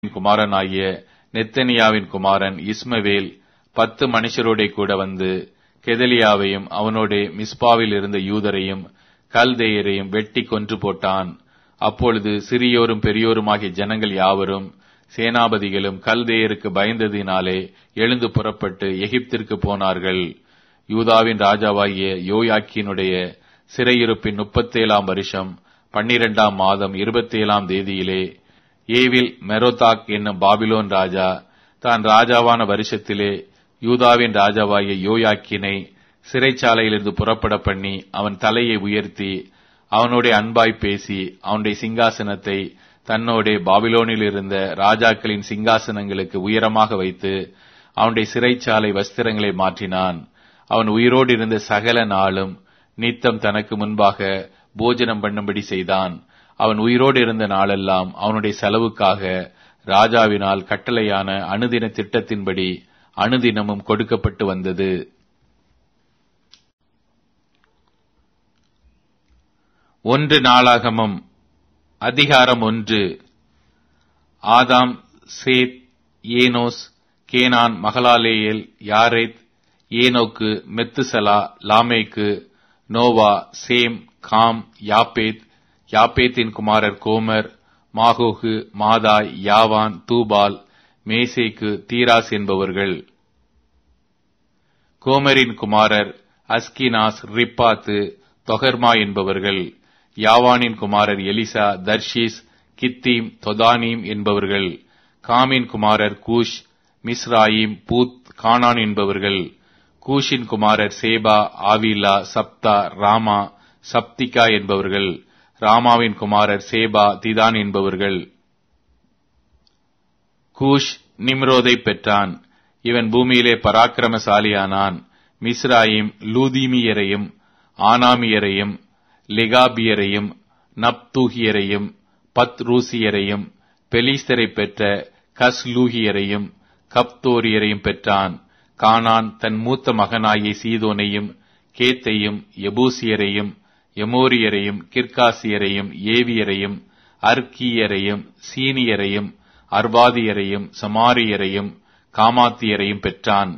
குமாரனாகிய நெத்தனியாவின் குமாரன் இஸ்மவேல் பத்து மனுஷரோடே கூட வந்து கெதலியாவையும் அவனோடே மிஸ்பாவில் இருந்த யூதரையும் கல்தேயரையும் வெட்டி கொன்று போட்டான் அப்பொழுது சிறியோரும் பெரியோருமாகிய ஜனங்கள் யாவரும் சேனாபதிகளும் கல்தேயருக்கு பயந்ததினாலே எழுந்து புறப்பட்டு எகிப்திற்கு போனார்கள் யூதாவின் ராஜாவாகிய யோயாக்கினுடைய சிறையிருப்பின் முப்பத்தேழாம் வருஷம் பன்னிரெண்டாம் மாதம் இருபத்தேழாம் தேதியிலே ஏவில் மெரோதாக் என்னும் பாபிலோன் ராஜா தான் ராஜாவான வருஷத்திலே யூதாவின் ராஜாவாகிய யோயாக்கினை சிறைச்சாலையிலிருந்து புறப்பட பண்ணி அவன் தலையை உயர்த்தி அவனுடைய அன்பாய் பேசி அவனுடைய சிங்காசனத்தை தன்னோடே பாபிலோனில் இருந்த ராஜாக்களின் சிங்காசனங்களுக்கு உயரமாக வைத்து அவனுடைய சிறைச்சாலை வஸ்திரங்களை மாற்றினான் அவன் உயிரோடு இருந்த சகல நாளும் நித்தம் தனக்கு முன்பாக போஜனம் பண்ணும்படி செய்தான் அவன் உயிரோடு இருந்த நாளெல்லாம் அவனுடைய செலவுக்காக ராஜாவினால் கட்டளையான அனுதின திட்டத்தின்படி அனுதினமும் கொடுக்கப்பட்டு வந்தது ஒன்று நாளாகமும் அதிகாரம் ஒன்று ஆதாம் சேத் Enos Canon Mahalaleel Jared Enoch Methuselah Lamech Noah Shem Ham Japheth யாப்பேத்தின் குமாரர் கோமர் மாகோகு மாதாய் யாவான் தூபால் மேசேக்கு தீராஸ் என்பவர்கள் கோமரின் குமாரர் அஸ்கினாஸ் ரிப்பாத்து தொகர்மா என்பவர்கள் யாவானின் குமாரர் எலிசா தர்ஷீஸ் கித்தீம் தொதானீம் என்பவர்கள் காமின் குமாரர் கூஷ் மிஸ்ராயிம் பூத் கானான் என்பவர்கள் கூஷின் குமாரர் சேபா ஆவிலா சப்தா ராமா சப்திகா என்பவர்கள் ராமாவின் குமாரர் சேபா திதான் என்பவர்கள் கூஷ் நிம்ரோதை பெற்றான் இவன் பூமியிலே பராக்கிரமசாலியானான் மிஸ்ராயிம் லூதீமியரையும் ஆனாமியரையும் லெகாபியரையும் நப்தூகியரையும் பத்ரூசியரையும் பெலிஸ்தரை பெற்ற கஸ்லூகியரையும் கப்தோரியரையும் பெற்றான் கானான் தன் மூத்த மகனாகிய சீதோனையும் கேத்தையும் எபூசியரையும் எமோரியரையும் கிர்காசியரையும் ஏவியரையும் அர்க்கியரையும் சீனியரையும் அர்வாதியரையும் சமாரியரையும் காமாத்தியரையும் பெற்றான்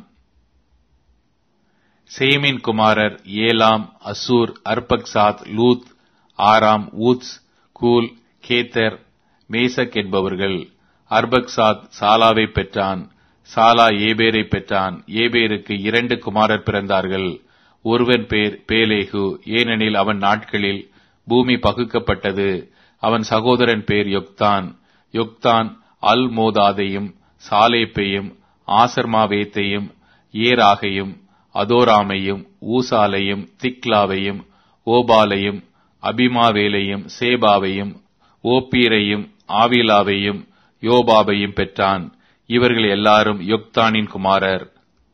சேமின் குமாரர் Elam Asshur Arphaxad Lud Aram Uz Hul Gether Meshech என்பவர்கள் அர்பக்சாத் சாலாவை பெற்றான் சாலா ஏபேரை பெற்றான் ஏபேருக்கு இரண்டு குமாரர் பிறந்தார்கள் ஒருவன் பேர் பேலேகு ஏனெனில் அவன் நாட்களில் பூமி பகுக்கப்பட்டது அவன் சகோதரன் பேர் யொக்தான் யொக்தான் அல் மோதாதையும் சாலேப்பையும் ஆசர்மாவேத்தையும் ஏராகையும் அதோராமையும் ஊசாலையும் திக்லாவையும் ஓபாலையும் அபிமாவேலையும் சேபாவையும் ஓப்பீரையும் ஆவிலாவையும் யோபாபையும் பெற்றான் இவர்கள் எல்லாரும் யொக்தானின் குமாரர்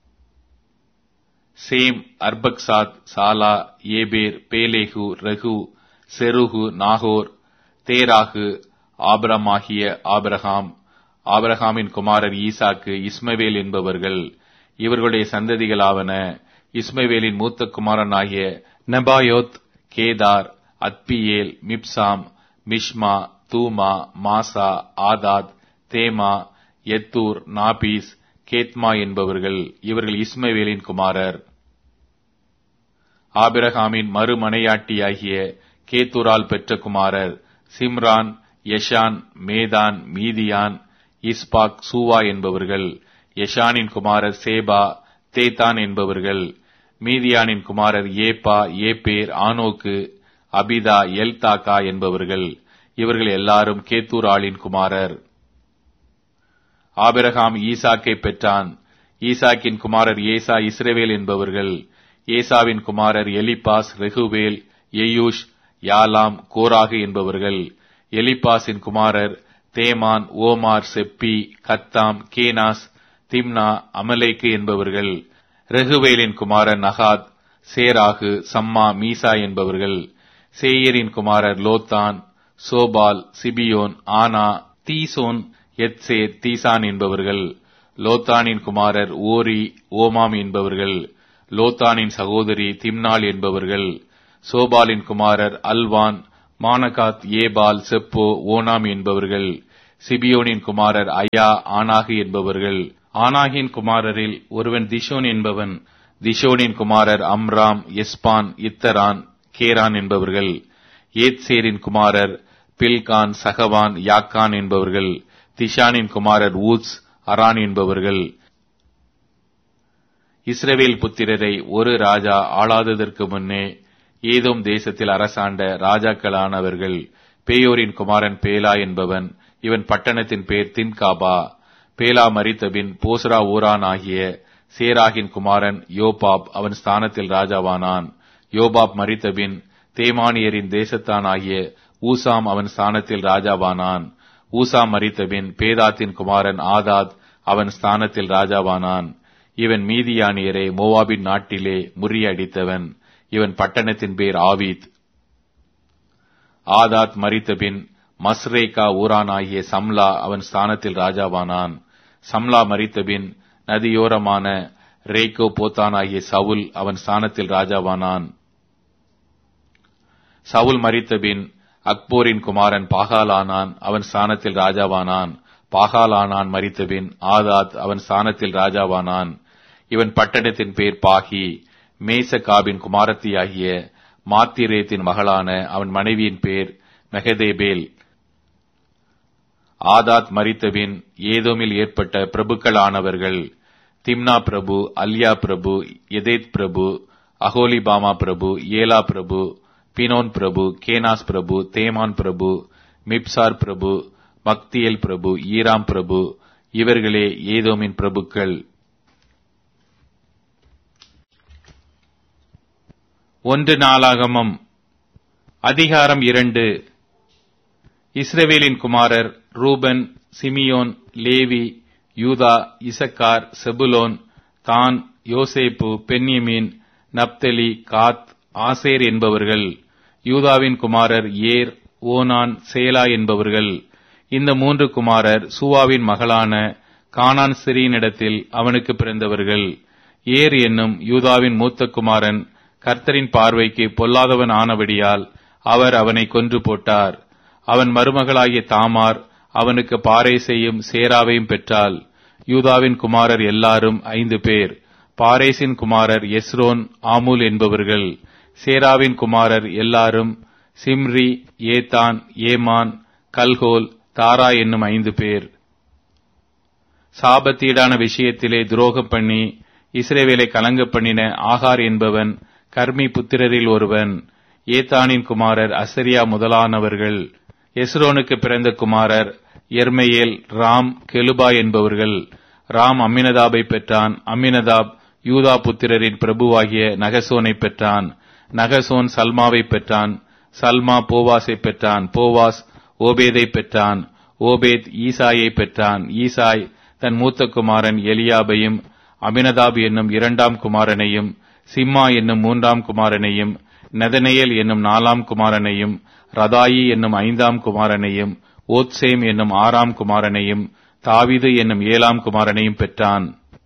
Shem Arphaxad Shelah Eber Peleg Reu Serug Nahor Terah ஆபிரமாகிய ஆபிரகாம் ஆபிரகாமின் குமாரர் ஈசாக்கு இஸ்மவேல் என்பவர்கள் இவர்களுடைய சந்ததிகளாவன இஸ்மவேலின் மூத்த குமாரனாகிய Nebaioth Kedar Adbeel Mibsam Mishma Dumah Massa Hadad தேமா எத்தூர் நாபீஸ் கேத்மா என்பவர்கள் இவர்கள் இஸ்மவேலின் குமாரர் ஆபிரகாமின் மறுமனையாட்டியாகிய கேத்தூரால் பெற்ற குமாரர் சிம்ரான் யஷான் மேதான் மீதியான் இஸ்பாக் சூவா என்பவர்கள் யஷானின் குமாரர் சேபா தேதான் என்பவர்கள் மீதியானின் குமாரர் ஏப்பா ஏப்பேர் ஆனோக்கு அபிதா எல்தாக்கா என்பவர்கள் இவர்கள் எல்லாரும் கேத்தூர் ஆளின் குமாரர் ஆபிரகாம் ஈசாக்கை பெற்றான் ஈசாக்கின் குமாரர் ஏசா இஸ்ரேவேல் என்பவர்கள் ஏசாவின் குமாரர் எலிபாஸ் ரெகுவேல் எயூஷ் யாலாம் கோராகு என்பவர்கள் எலிபாஸின் குமாரர் தேமான் ஓமார் செப்பி கத்தாம் கேனாஸ் திம்னா அமலேக்கு என்பவர்கள் ரெகுவேலின் குமாரர் நகாத் சேராகு சம்மா மீசா என்பவர்கள் சேயரின் குமாரர் லோத்தான் சோபால் சிபியோன் ஆனா தீசோன் எத்சே தீசான் என்பவர்கள் லோத்தானின் குமாரர் ஓரி ஓமாம் என்பவர்கள் லோத்தானின் சகோதரி திம்னாள் என்பவர்கள் சோபாலின் குமாரர் Alvan Manahath Ebal Shepho Onam என்பவர்கள் சிபியோனின் குமாரர் அயா ஆனாகு என்பவர்கள் ஆனாகின் குமாரரில் ஒருவன் திஷோன் என்பவன் திஷோனின் குமாரர் அம்ராம் எஸ்பான் இத்தரான் கேரான் என்பவர்கள் ஏத்சேரின் குமாரர் பில்கான் சகவான் யாக்கான் என்பவர்கள் திஷானின் குமாரர் ஊத்ஸ் அரான் என்பவர்கள் இஸ்ரவேல் புத்திரரை ஒரு ராஜா ஆளாததற்கு முன்னே ஏதோம் தேசத்தில் அரசாண்ட ராஜாக்களானவர்கள் பேயோரின் குமாரன் பேலா என்பவன் இவன் பட்டணத்தின் பேர் தின்காபா பேலா மரித்தபின் போஸ்ரா ஊரான் ஆகிய சேராகின் குமாரன் யோபாப் அவன் ஸ்தானத்தில் ராஜாவானான் யோபாப் மரித்தபின் தேமானியரின் தேசத்தான் ஆகிய ஊசாம் அவன் ஸ்தானத்தில் ராஜாவானான் ஊசாம் மரித்தபின் பேதாத்தின் குமாரன் ஆதாத் அவன் ஸ்தானத்தில் ராஜாவானான் இவன் மீதியானியரை மோவாபின் நாட்டிலே முறியடித்தவன் இவன் பட்டணத்தின் பேர் ஆவீத் ஆதாத் மரித்தபின் மஸ்ரேகா ஊரான் ஆகிய சம்லா அவன் ஸ்தானத்தில் ராஜாவானான் சம்லா மரித்தபின் நதியோரமான ரேக்கோ போத்தான் ஆகிய சவுல் அவன் ஸ்தானத்தில் ராஜாவானான் சவுல் மரித்தபின் அக்போரின் குமாரன் பாகாலானான் அவன் ஸ்தானத்தில் ராஜாவானான் பாகாலானான் மரித்தபின் ஆதாத் அவன் ஸ்தானத்தில் ராஜாவானான் இவன் பட்டணத்தின் பேர் பாகி மேசகாபின் குமாரத்தியாகிய மாத்திரேத்தின் மகளான அவன் மனைவியின் பேர் மெகதேபேல் ஆதாத் மரித்தபின் ஏதோமில் ஏற்பட்ட பிரபுக்களானவர்கள் திம்னா பிரபு அல்யா பிரபு எதேத் பிரபு அகோலிபாமா பிரபு ஏலா பிரபு பினோன் பிரபு கேனாஸ் பிரபு தேமான் பிரபு மிப்சார் பிரபு மக்தியல் பிரபு ஈராம் பிரபு இவர்களே ஏதோமின் பிரபுக்கள் ஒன்று நாளாகமம் அதிகாரம் இரண்டு இஸ்ரவேலின் குமாரர் ரூபன் சிமியோன் லேவி யூதா இசக்கார் செபுலோன் தான் யோசேப்பு பென்யமீன் நப்தலி காத் ஆசேர் என்பவர்கள் யூதாவின் குமாரர் ஏர் ஓனான் சேலா என்பவர்கள் இந்த மூன்று குமாரர் சூவாவின் மகளான கானான் சிறியினிடத்தில் அவனுக்கு பிறந்தவர்கள் ஏர் என்னும் யூதாவின் மூத்த குமாரன் கர்த்தரின் பார்வைக்கு பொல்லாதவன் ஆனபடியால் அவர் அவனை கொன்று போட்டார் அவன் மருமகளாகிய தாமார் அவனுக்கு பாறை செய்யும் சேராவையும் பெற்றாள் யூதாவின் குமாரர் எல்லாரும் ஐந்து பேர் பாரேசின் குமாரர் எஸ்ரோன் ஆமூல் என்பவர்கள் சேராவின் குமாரர் எல்லாரும் சிம்ரி ஏதான் ஏமான் கல்கோல் தாரா என்னும் ஐந்து பேர் சாபத்தீடான விஷயத்திலே துரோகம் பண்ணி இஸ்ரேவேலை கலங்க பண்ணின ஆகார் என்பவன் கர்மி புத்திரரில் ஒருவன் ஏத்தானின் குமாரர் அசரியா முதலானவர்கள் எஸ்ரோனுக்கு பிறந்த குமாரர் எர்மையேல் ராம் கெலுபா என்பவர்கள் ராம் அம்மினதாபை பெற்றான் அம்மினதாப் யூதா புத்திரரின் பிரபுவாகிய நகசோனை பெற்றான் நகசோன் சல்மாவை பெற்றான் சல்மா போவாஸை பெற்றான் போவாஸ் ஓபேதை பெற்றான் ஓபேத் ஈசாயை பெற்றான் ஈசாய் தன் மூத்த குமாரன் எலியாபையும் அபினதாப் என்னும் இரண்டாம் குமாரனையும் சிம்மா என்னும் மூன்றாம் குமாரனையும் நெதனேயல் என்னும் நாலாம் குமாரனையும் ரதாயி என்னும் ஐந்தாம் குமாரனையும் ஓத்சேம் என்னும் ஆறாம் குமாரனையும் தாவிது என்னும் ஏழாம் குமாரனையும் பெற்றான்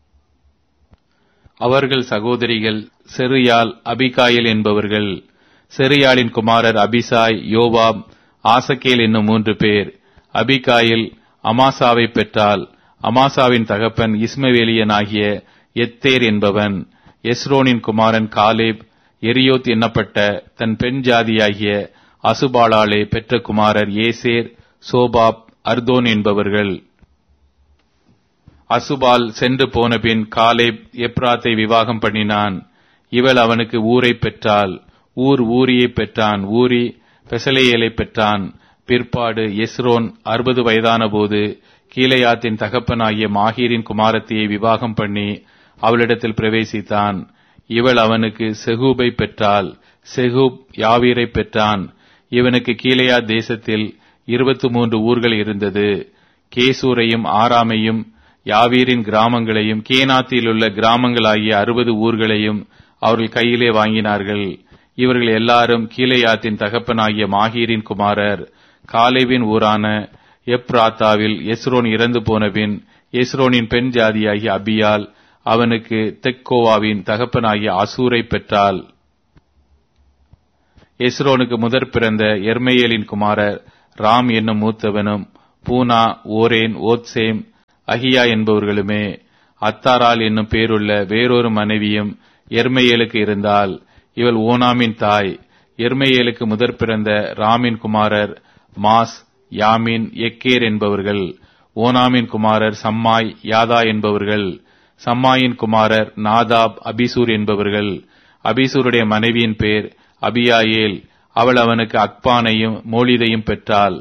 அவர்கள் சகோதரிகள் செருயால் அபிகாயில் என்பவர்கள் செருயாளின் குமாரர் அபிசாய் யோவாப் ஆசகேல் என்னும் மூன்று பேர் அபிகாயில் அமாசாவை பெற்றால் அமாசாவின் தகப்பன் இஸ்மவேலியனாகிய எத்தேர் என்பவன் எஸ்ரோனின் குமாரன் காலேப் எரியோத் எண்ணப்பட்ட தன் பெண் ஜாதியாகிய அசுபாலாலே பெற்ற குமாரர் ஏசேர் சோபாப் அர்தோன் என்பவர்கள் அசுபால் சென்று போனபின் காலேப் எப்ராத்தை விவாகம் பண்ணினான் இவள் அவனுக்கு ஊரை பெற்றாள் ஊர் ஊரியை பெற்றான் ஊரி பெசலேயலை பெற்றான் பிற்பாடு எஸ்ரோன் அறுபது வயதான போது கீழையாத்தின் தகப்பனாகிய மாஹீரின் குமாரத்தியை விவாகம் பண்ணி அவளிடத்தில் பிரவேசித்தான் இவள் அவனுக்கு செகூபை பெற்றாள் செகூப் யாவீரை பெற்றான் இவனுக்கு கீழையா தேசத்தில் இருபத்தி மூன்று ஊர்கள் இருந்தது கேசூரையும் ஆராமையும் யாவீரின் கிராமங்களையும் கேனாத்தில் உள்ள கிராமங்களாகிய அறுபது ஊர்களையும் அவர்கள் கையிலே வாங்கினார்கள் இவர்கள் எல்லாரும் கீழையாத்தின் தகப்பனாகிய மாஹீரின் குமாரர் காலேவின் ஊரான எப்ராத்தாவில் எஸ்ரோன் இறந்து போனபின் எஸ்ரோனின் பெண் ஜாதியாகிய அபியால் அவனுக்கு தெக்கோவாவின் தகப்பனாகிய அசூரை பெற்றாள் எஸ்ரோனுக்கு முதற் பிறந்த எர்மையேலின் குமாரர் ராம் என்னும் மூத்தவனும் பூனா ஓரேன் ஓத்சேம் அகியா என்பவர்களுமே அத்தாரால் என்னும் பேருள்ள வேறொரு மனைவியும் எர்மையேலுக்கு இருந்தால் இவள் ஓனாமின் தாய் எர்மையேலுக்கு முதற் பிறந்த ராமின் குமாரர் மாஸ் யாமின் எக்கேர் என்பவர்கள் ஓனாமின் குமாரர் சம்மாய் யாதா என்பவர்கள் சம்மாயின் குமாரர் நாதாப் அபிசூர் என்பவர்கள் அபிசூருடைய மனைவியின் பேர் அபியாயேல் அவள் அவனுக்கு அக்பானையும் மோலிதையும் பெற்றாள்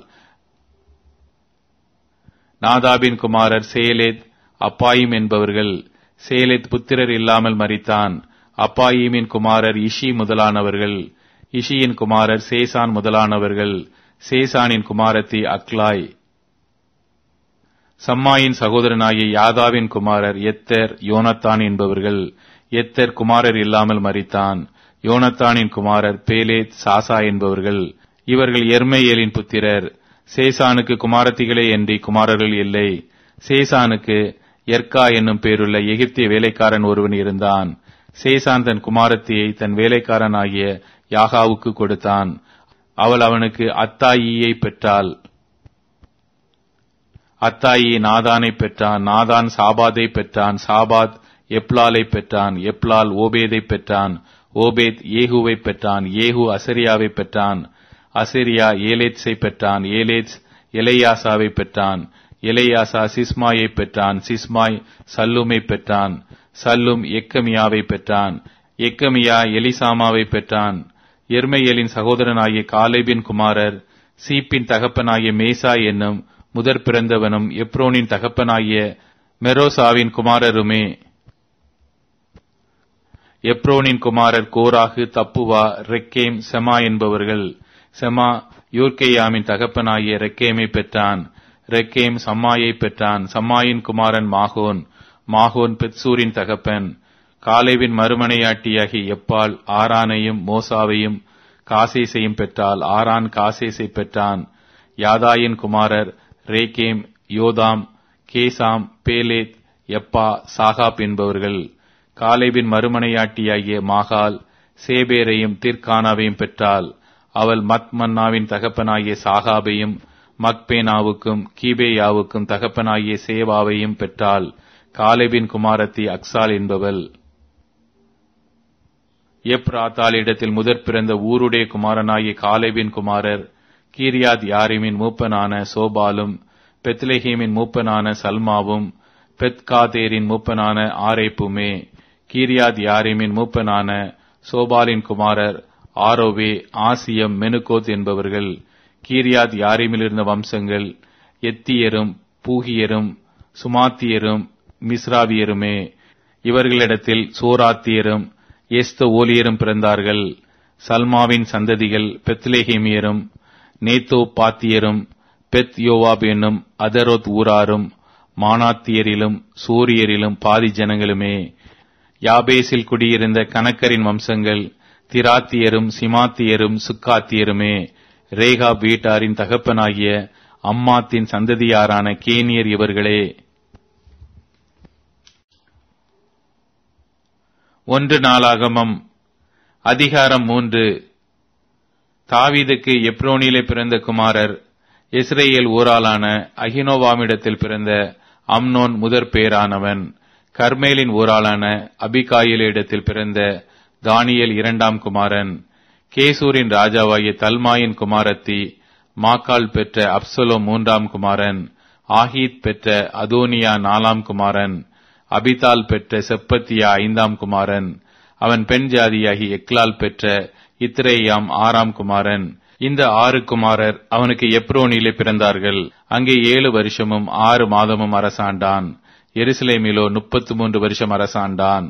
நாதாபின் குமாரர் சேலேத் அப்பாயிம் என்பவர்கள் சேலேத் புத்திரர் இல்லாமல் மரித்தான் அப்பாயிமின் குமாரர் இஷி முதலானவர்கள் இஷியின் குமாரர் சேசான் முதலானவர்கள் சேசானின் குமாரத்தி அக்லாய் சம்மாயின் சகோதரனாகிய யாதாவின் குமாரர் எத்தர் யோனத்தான் என்பவர்கள் எத்தர் குமாரர் இல்லாமல் மரித்தான் யோனத்தானின் குமாரர் பேலேத் சாசா என்பவர்கள் இவர்கள் எர்மையேலின் புத்திரர் சேசானுக்கு குமாரத்திகளே என்று குமாரர்கள் இல்லை சேசானுக்கு எர்கா என்னும் பேருள்ள எகிப்திய வேலைக்காரன் ஒருவன் இருந்தான் சேசான் தன் குமாரத்தியை தன் வேலைக்காரனாகிய யாகாவுக்கு கொடுத்தான் அவள் அவனுக்கு அத்தாயியை பெற்றாள் அத்தாயி நாதானை பெற்றான் நாதான் சாபாதை பெற்றான் சாபாத் எப்லாலை பெற்றான் எப்லால் ஓபேதை பெற்றான் ஓபேத் ஏகுவை பெற்றான் ஏகு அசரியாவை பெற்றான் அசரியா ஏலேத்ஸை பெற்றான் ஏலேத்ஸ் எலையாசாவை பெற்றான் எலையாசா சிஸ்மாயை பெற்றான் சிஸ்மாய் சல்லுமை பெற்றான் சல்லும் எக்கமியாவை பெற்றான் எக்கமியா எலிசாமாவை பெற்றான் எர்மையலின் சகோதரனாகிய காலேபின் குமாரர் சீப்பின் தகப்பனாகிய மேசா என்னும் முதற் பிறந்தவனும் எப்ரோனின் தகப்பனாகிய மெரோசாவின் குமாரருமே எப்ரோனின் குமாரர் கோராகு தப்புவா ரெக்கேம் செமா என்பவர்கள் செமா யூர்கேயாமின் தகப்பனாகிய ரெக்கேமை பெற்றான் ரெக்கேம் சம்மாயை பெற்றான் சம்மாயின் குமாரன் மாகோன் மாகோன் பெத்சூரின் தகப்பன் காலேவின் மறுமனையாட்டியாகிய எப்பால் ஆரானையும் மோசாவையும் காசேசையும் பெற்றால் ஆரான் காசேசை பெற்றான் யாதாயின் குமாரர் ரேகேம் யோதாம் கேசாம் பேலேத் எப்பா சாகாப் என்பவர்கள் காலேபின் மறுமனையாட்டியாகிய மாகால் சேபேரையும் தீர்க்கானாவையும் பெற்றாள் அவள் மத் மன்னாவின் தகப்பனாகிய சாகாபையும் மக்பேனாவுக்கும் கீபேயாவுக்கும் தகப்பனாகிய சேவாவையும் பெற்றாள் காலேபின் குமாரத்தி அக்சால் என்பவள் எப்ராத்தாள் இடத்தில் முதற் பிறந்த ஊருடைய குமாரனாகிய காலேபின் குமாரர் கீரியாத் யாரிமின் மூப்பனான சோபாலும் பெத்லெஹீமின் மூப்பனான சல்மாவும் பெத்காதேரின் மூப்பனான ஆரேப்புமே கீரியாத் யாரிமின் மூப்பனான சோபாலின் குமாரர் ஆரோவே ஆசியம் மெனுகோத் என்பவர்கள் கீரியாத் யாரிமில் இருந்த வம்சங்கள் எத்தியரும் பூகியரும் சுமாத்தியரும் மிஸ்ராவியருமே இவர்களிடத்தில் சோராத்தியரும் எஸ்த ஓலியரும் பிறந்தார்கள் சல்மாவின் சந்ததிகள் பெத்லேஹேமியரும் நேத்தோ பாத்தியரும் பெத் யோவாப் என்னும் அதரோத் ஊராரும் மானாத்தியரிலும் சூரியரிலும் பாதி ஜனங்களுமே யாபேசில் குடியிருந்த கணக்கரின் வம்சங்கள் திராத்தியரும் சிமாத்தியரும் சுக்காத்தியருமே ரேகா வீட்டாரின் தகப்பனாகிய அம்மாத்தின் சந்ததியாரான கேனியர் இவர்களே ஒன்று நாளாகமம் அதிகாரம் மூன்று தாவீதுக்கு எப்ரோனிலே பிறந்த குமாரர் இஸ்ரேல் ஊராளான அகினோவாமிடத்தில் பிறந்த அம்னோன் முதற் பேரானவன் கர்மேலின் ஊராளான அபிகாயிலிடத்தில் பிறந்த தானியல் இரண்டாம் குமாரன் கேசூரின் ராஜாவாகிய தல்மாயின் குமாரத்தி மாக்கால் பெற்ற அப்சலோ மூன்றாம் குமாரன் ஆஹீத் பெற்ற அதோனியா நாலாம் குமாரன் அபிதால் பெற்ற செப்பத்தியா ஐந்தாம் குமாரன் அவன் பெண் ஜாதியாகி எக்லால் பெற்ற இத்ரேயாம் ஆறாம் குமாரன் இந்த ஆறு குமாரர் அவனுக்கு எப்ரோனிலே பிறந்தார்கள் அங்கே ஏழு வருஷமும் ஆறு மாதமும் அரசாண்டான் எருசலேமிலோ முப்பத்து மூன்று வருஷம் அரசாண்டான்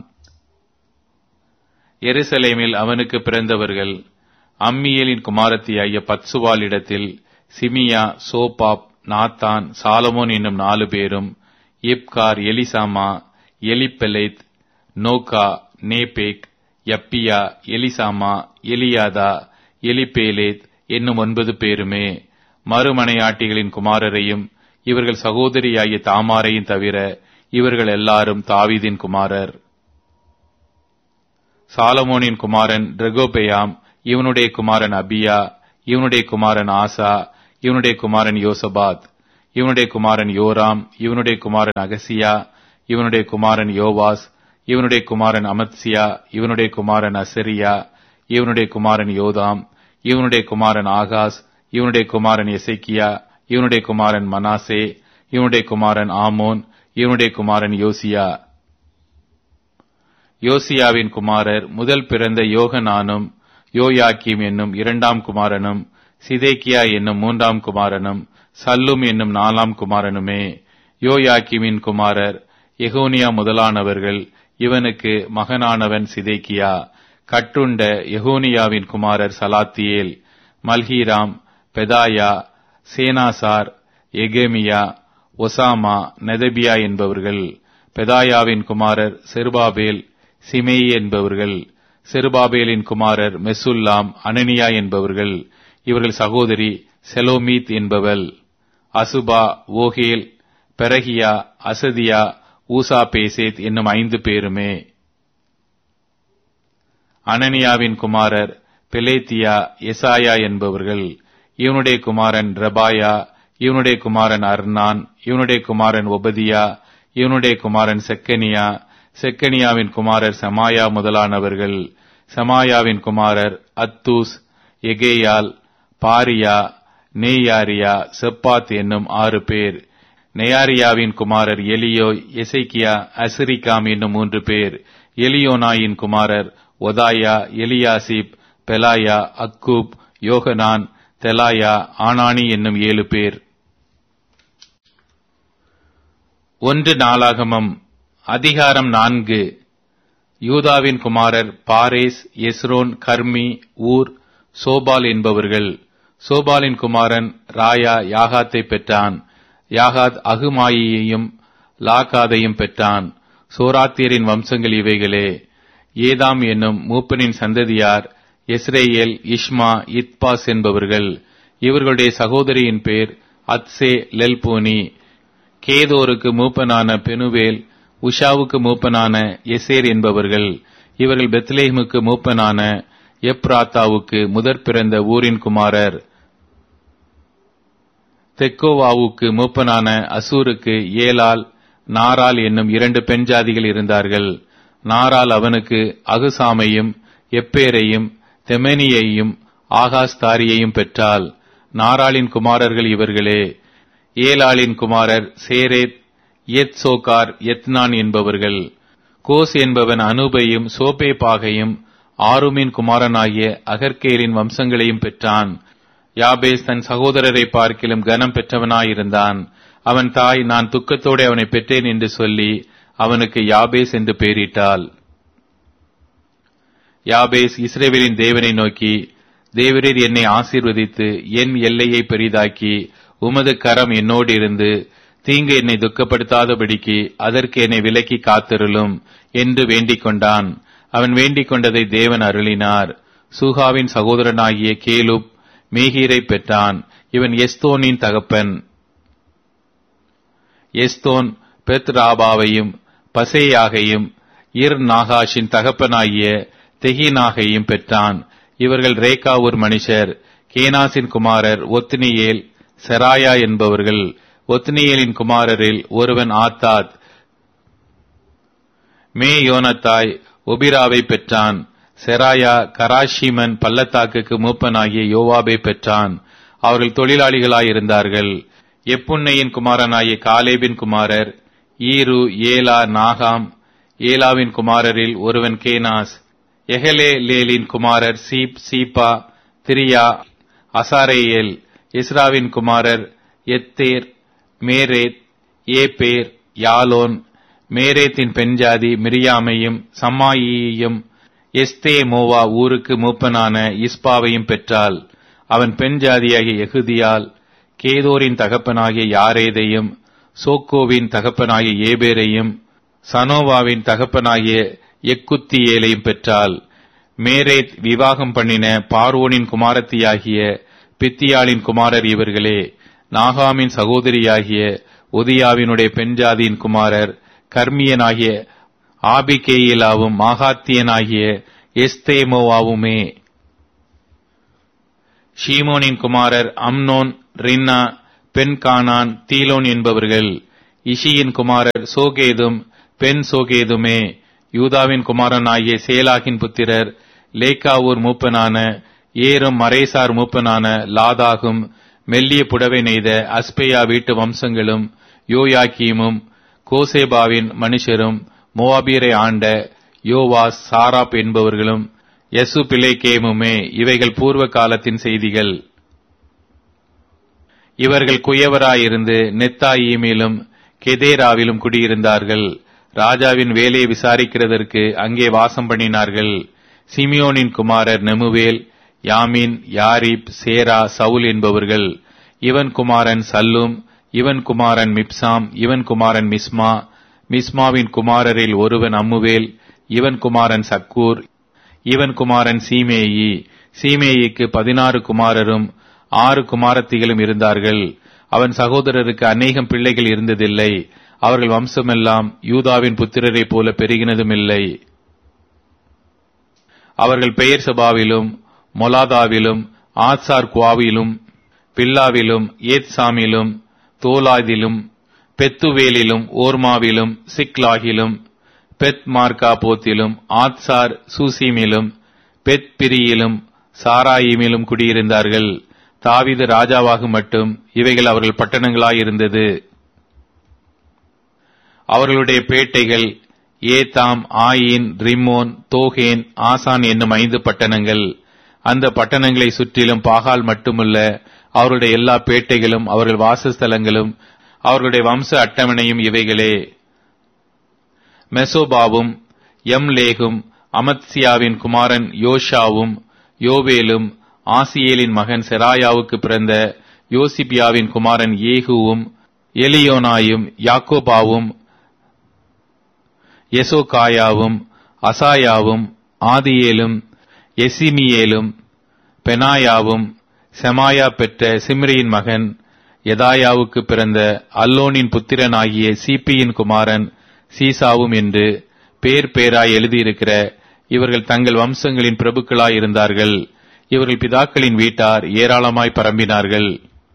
எருசலேமில் அவனுக்கு பிறந்தவர்கள் அம்மியலின் குமாரத்தியாகிய பத்சுவால் இடத்தில் சிமியா சோபாப் நாத்தான் சாலமோன் என்னும் நாலு பேரும் இப்கார் எலிசாமா எலிப்பெலைத் நோகா நேபேக் யப்பியா எலிசாமா எலியாதா எலிபேலேத் என்னும் ஒன்பது பேருமே மறுமனையாட்டிகளின் குமாரரையும் இவர்கள் சகோதரியாகிய தாமாரையும் தவிர இவர்கள் எல்லாரும் தாவீதின் குமாரர் சாலமோனின் குமாரன் ரெகோபெயாம் இவனுடைய குமாரன் அபியா இவனுடைய குமாரன் ஆசா இவனுடைய குமாரன் யோசபாத் இவனுடைய குமாரன் யோராம் இவனுடைய குமாரன் அகசியா இவனுடைய குமாரன் யோவாஸ் இவனுடைய குமாரன் அமத்சியா இவனுடைய குமாரன் அசரியா இவனுடைய குமாரன் யோதாம் இவனுடைய குமாரன் ஆகாஸ் இவனுடைய குமாரன் எசேக்கியா இவனுடைய குமாரன் மனாசே இவனுடைய குமாரன் ஆமோன் இவனுடைய குமாரன் யோசியா யோசியாவின் குமாரர் முதல் பிறந்த யோகனானும் யோயாக்கிம் என்னும் இரண்டாம் குமாரனும் சிதேக்கியா என்னும் மூன்றாம் குமாரனும் சல்லும் என்னும் நாலாம் குமாரனுமே யோயாக்கிமின் குமாரர் எகோனியா முதலானவர்கள் இவனுக்கு மகனானவன் சிதேக்கியா கட்டுண்ட எகோனியாவின் குமாரர் சலாத்தியேல் மல்ஹீராம் பெதாயா சேனாசார் எகேமியா ஒசாமா நெதபியா என்பவர்கள் பெதாயாவின் குமாரர் செருபாபேல் சிமேயி என்பவர்கள் செருபாபேலின் குமாரர் மெசுல்லாம் அனனியா என்பவர்கள் இவர்கள் சகோதரி செலோமீத் என்பவள் அசுபா ஓகேல் பெரகியா அசதியா ஊசா பேசேத் என்னும் ஐந்து பேருமே அனனியாவின் குமாரர் பெலேத்தியா எசாயா என்பவர்கள் இவனுடைய குமாரன் ரபாயா இவனுடைய குமாரன் அர்னான் இவனுடைய குமாரன் ஒபதியா இவனுடைய குமாரன் செக்கனியா செக்கனியாவின் குமாரர் சமாயா முதலானவர்கள் சமாயாவின் குமாரர் அத்தூஸ் எகேயால் பாரியா நேயாரியா செப்பாத் என்னும் ஆறு பேர் நெயாரியாவின் குமாரர் எலியோ எசைக்கியா அசிரிகாம் என்னும் மூன்று பேர் எலியோனாயின் குமாரர் ஒதாயா எலியாசிப் பெலாயா அக்கூப் யோகனான் தெலாயா ஆனானி என்னும் ஏழு பேர் ஒன்று நாளாகமம் அதிகாரம் நான்கு யூதாவின் குமாரர் பாரேஸ் எஸ்ரோன் கர்மி ஊர் சோபால் என்பவர்கள் சோபாலின் குமாரன் ராயா யாகாத்தை பெற்றான் யாகாத் அகுமாயியையும் லாகாதையும் பெற்றான் சோராத்தியரின் வம்சங்கள் இவைகளே ஏதாம் என்னும் மூப்பனின் சந்ததியார் எஸ்ரேயேல் இஷ்மா இத்பாஸ் என்பவர்கள் இவர்களுடைய சகோதரியின் பேர் அத்சே லெல்பூனி கேதோருக்கு மூப்பனான பெனுவேல் உஷாவுக்கு மூப்பனான எசேர் என்பவர்கள் இவர்கள் பெத்லேஹமுக்கு மூப்பனான எப்ராத்தாவுக்கு முதற் பிறந்த ஊரின் குமாரர் தெக்கோவாவுக்கு மூப்பனான அசூருக்கு ஏலால் நாரால் என்னும் இரண்டு பெண் ஜாதிகள் இருந்தார்கள் நாரால் அவனுக்கு அகுசாமையும் எப்பேரையும் தெமெனியையும் ஆகாஸ்தாரியையும் பெற்றாள் நாராளின் குமாரர்கள் இவர்களே ஏலாளின் குமாரர் சேரேத் எத் சோகார் எத்னான் என்பவர்கள் கோஸ் என்பவன் அனுபையும் சோபேபாகையும் ஆருமின் குமாரனாகிய அகர்கேலின் வம்சங்களையும் பெற்றான் யாபேஸ் தன் சகோதரரை பார்க்கிலும் கனம் பெற்றவனாயிருந்தான் அவன் தாய் நான் துக்கத்தோடு அவனை பெற்றேன் என்று சொல்லி அவனுக்கு யாபேஸ் என்று பெயரிட்டாள் யாபேஸ் இஸ்ரேவேலின் தேவனை நோக்கி தேவரீர் என்னை ஆசீர்வதித்து என் எல்லையை பெரிதாக்கி உமது கரம் என்னோடு இருந்து தீங்கு என்னை துக்கப்படுத்தாதபடிக்கு அதற்கு என்னை விலக்கி காத்திருளும் என்று வேண்டிக் கொண்டான் அவன் வேண்டிக் கொண்டதை தேவன் அருளினார் சூகாவின் சகோதரனாகிய கேலுப் மேகீரை பெற்றான் இவன் எஸ்தோனின் தகப்பன் எஸ்தோன் பெத் ராபாவையும் பசேயாகையும் இர் நாகாஷின் தகப்பனாகிய தெஹினாகையும் பெற்றான் இவர்கள் ரேகாவூர் மனுஷர் கேனாசின் குமாரர் ஒத்னியேல் செராயா என்பவர்கள் ஒத்னியேலின் குமாரரில் ஒருவன் ஆத்தாத் மே யோனத்தாய் ஒபிராவை பெற்றான் செராயா கராஷிமன் பள்ளத்தாக்குக்கு மூப்பனாகிய யோவாபை பெற்றான் அவர்கள் தொழிலாளிகளாயிருந்தார்கள் எப்புன்னையின் குமாரனாகிய காலேபின் குமாரர் ஈரு ஏலா நாகாம் ஏலாவின் குமாரரில் ஒருவன் கேனாஸ் எஹலே லேலின் குமாரர் சீப் சீபா திரியா அசாரேயேல் இஸ்ராவின் குமாரர் எத்தேர் மேரேத் ஏபேர் யாலோன் மேரேத்தின் பெண்ஜாதி மிரியாமையும் சம்மாயியையும் எஸ்தே மோவா ஊருக்கு மூப்பனான இஸ்பாவையும் பெற்றாள் அவன் பெண் ஜாதியாகிய எகுதியால் கேதோரின் தகப்பனாகிய யாரேதையும் சோக்கோவின் தகப்பனாகிய ஏபேரையும் சனோவாவின் தகப்பனாகிய எக்குத்தியேலையும் பெற்றாள் மேரேத் விவாகம் பண்ணின பார்வோனின் குமாரத்தியாகிய பித்தியாளின் குமாரர் இவர்களே நாகாமின் சகோதரியாகிய உதியாவினுடைய பெண்ஜாதியின் குமாரர் கர்மியனாகிய ஆபிகேயிலாவும் மாகாத்தியனாகிய எஸ்தேமோவாவுமே ஷீமோனின் குமாரர் அம்னோன் ரின்னா பெண் கானான் தீலோன் என்பவர்கள் இஷியின் குமாரர் சோகேதும் பெண் சோகேதுமே யூதாவின் குமாரனாகிய சேலாகின் புத்திரர் லேக்காவூர் மூப்பனான ஏரும் மரேசார் மூப்பனான லாதாகும் மெல்லிய புடவை நெய்த அஸ்பேயா வீட்டு வம்சங்களும் யோயாக்கீமும் கோசேபாவின் மனுஷரும் மோவாபியரை ஆண்ட யோவாஸ் சாராப் என்பவர்களும் யசு பிலேகேமுமே இவைகள் பூர்வ காலத்தின் செய்திகள் இவர்கள் குயவராயிருந்து நெத்தாயிமிலும் கெதேராவிலும் குடியிருந்தார்கள் ராஜாவின் வேலையை விசாரிக்கிறதற்கு அங்கே வாசம் பண்ணினார்கள் சிமியோனின் குமாரர் நெமுவேல் யாமின் யாரிப் சேரா சவுல் என்பவர்கள் இவன் குமாரன் சல்லும் இவன் குமாரன் மிப்சாம் இவன் குமாரன் மிஸ்மா மிஸ்மாவின் குமாரரில் ஒருவன் அம்முவேல் இவன் குமாரன் சக்கூர் இவன் குமாரன் சீமேயி சீமேயிக்கு பதினாறு குமாரரும் ஆறு குமாரத்திகளும் இருந்தார்கள் அவன் சகோதரருக்கு அநேகம் பிள்ளைகள் இருந்ததில்லை அவர்கள் வம்சமெல்லாம் யூதாவின் புத்திரரைப் போல பெருகினதும் இல்லை அவர்கள் பெயர் சபாவிலும் மொலாதாவிலும் ஆத்சார் குவாவிலும் பில்லாவிலும் ஏத்சாமிலும் தோலாதிலும் பெத்துவேலிலும் ஓர்மாவிலும் சிக்லாகிலும் பெத் மார்க்கா போத்திலும் ஆத்சார் சூசிமிலும் பெத் பிரியிலும் சாராயிமிலும் குடியிருந்தார்கள் தாவிது ராஜாவாக மட்டும் இவைகள் அவர்கள் பட்டணங்களாயிருந்தது அவர்களுடைய பேட்டைகள் ஏதாம் ஆயின் ரிம்மோன் தோகேன் ஆசான் என்னும் ஐந்து பட்டணங்கள் அந்த பட்டணங்களை சுற்றிலும் பாகால் மட்டுமல்ல அவர்களுடைய எல்லா பேட்டைகளும் அவர்கள் வாசஸ்தலங்களும் அவர்களுடைய வம்ச அட்டவணையும் இவைகளே மெசோபாவும் எம்லேகும் அமத்சியாவின் குமாரன் யோஷாவும் யோவேலும் ஆசியேலின் மகன் செராயாவுக்கு பிறந்த யோசிபியாவின் குமாரன் ஏகுவும் எலியோனாயும் யாக்கோபாவும் எசோகாயாவும் அசாயாவும் ஆதியேலும் எசிமியேலும் பெனாயாவும் செமாயா பெற்ற சிம்ரியின் மகன் எதாயாவுக்கு பிறந்த அல்லோனின் புத்திரனாகிய சிபியின் குமாரன் சீசாவும் என்று பேர் பேராய் எழுதியிருக்கிற இவர்கள் தங்கள் வம்சங்களின் பிரபுக்களாய் இருந்தார்கள் இவர்கள் பிதாக்களின் வீட்டார் ஏராளமாய் பரம்பினார்கள்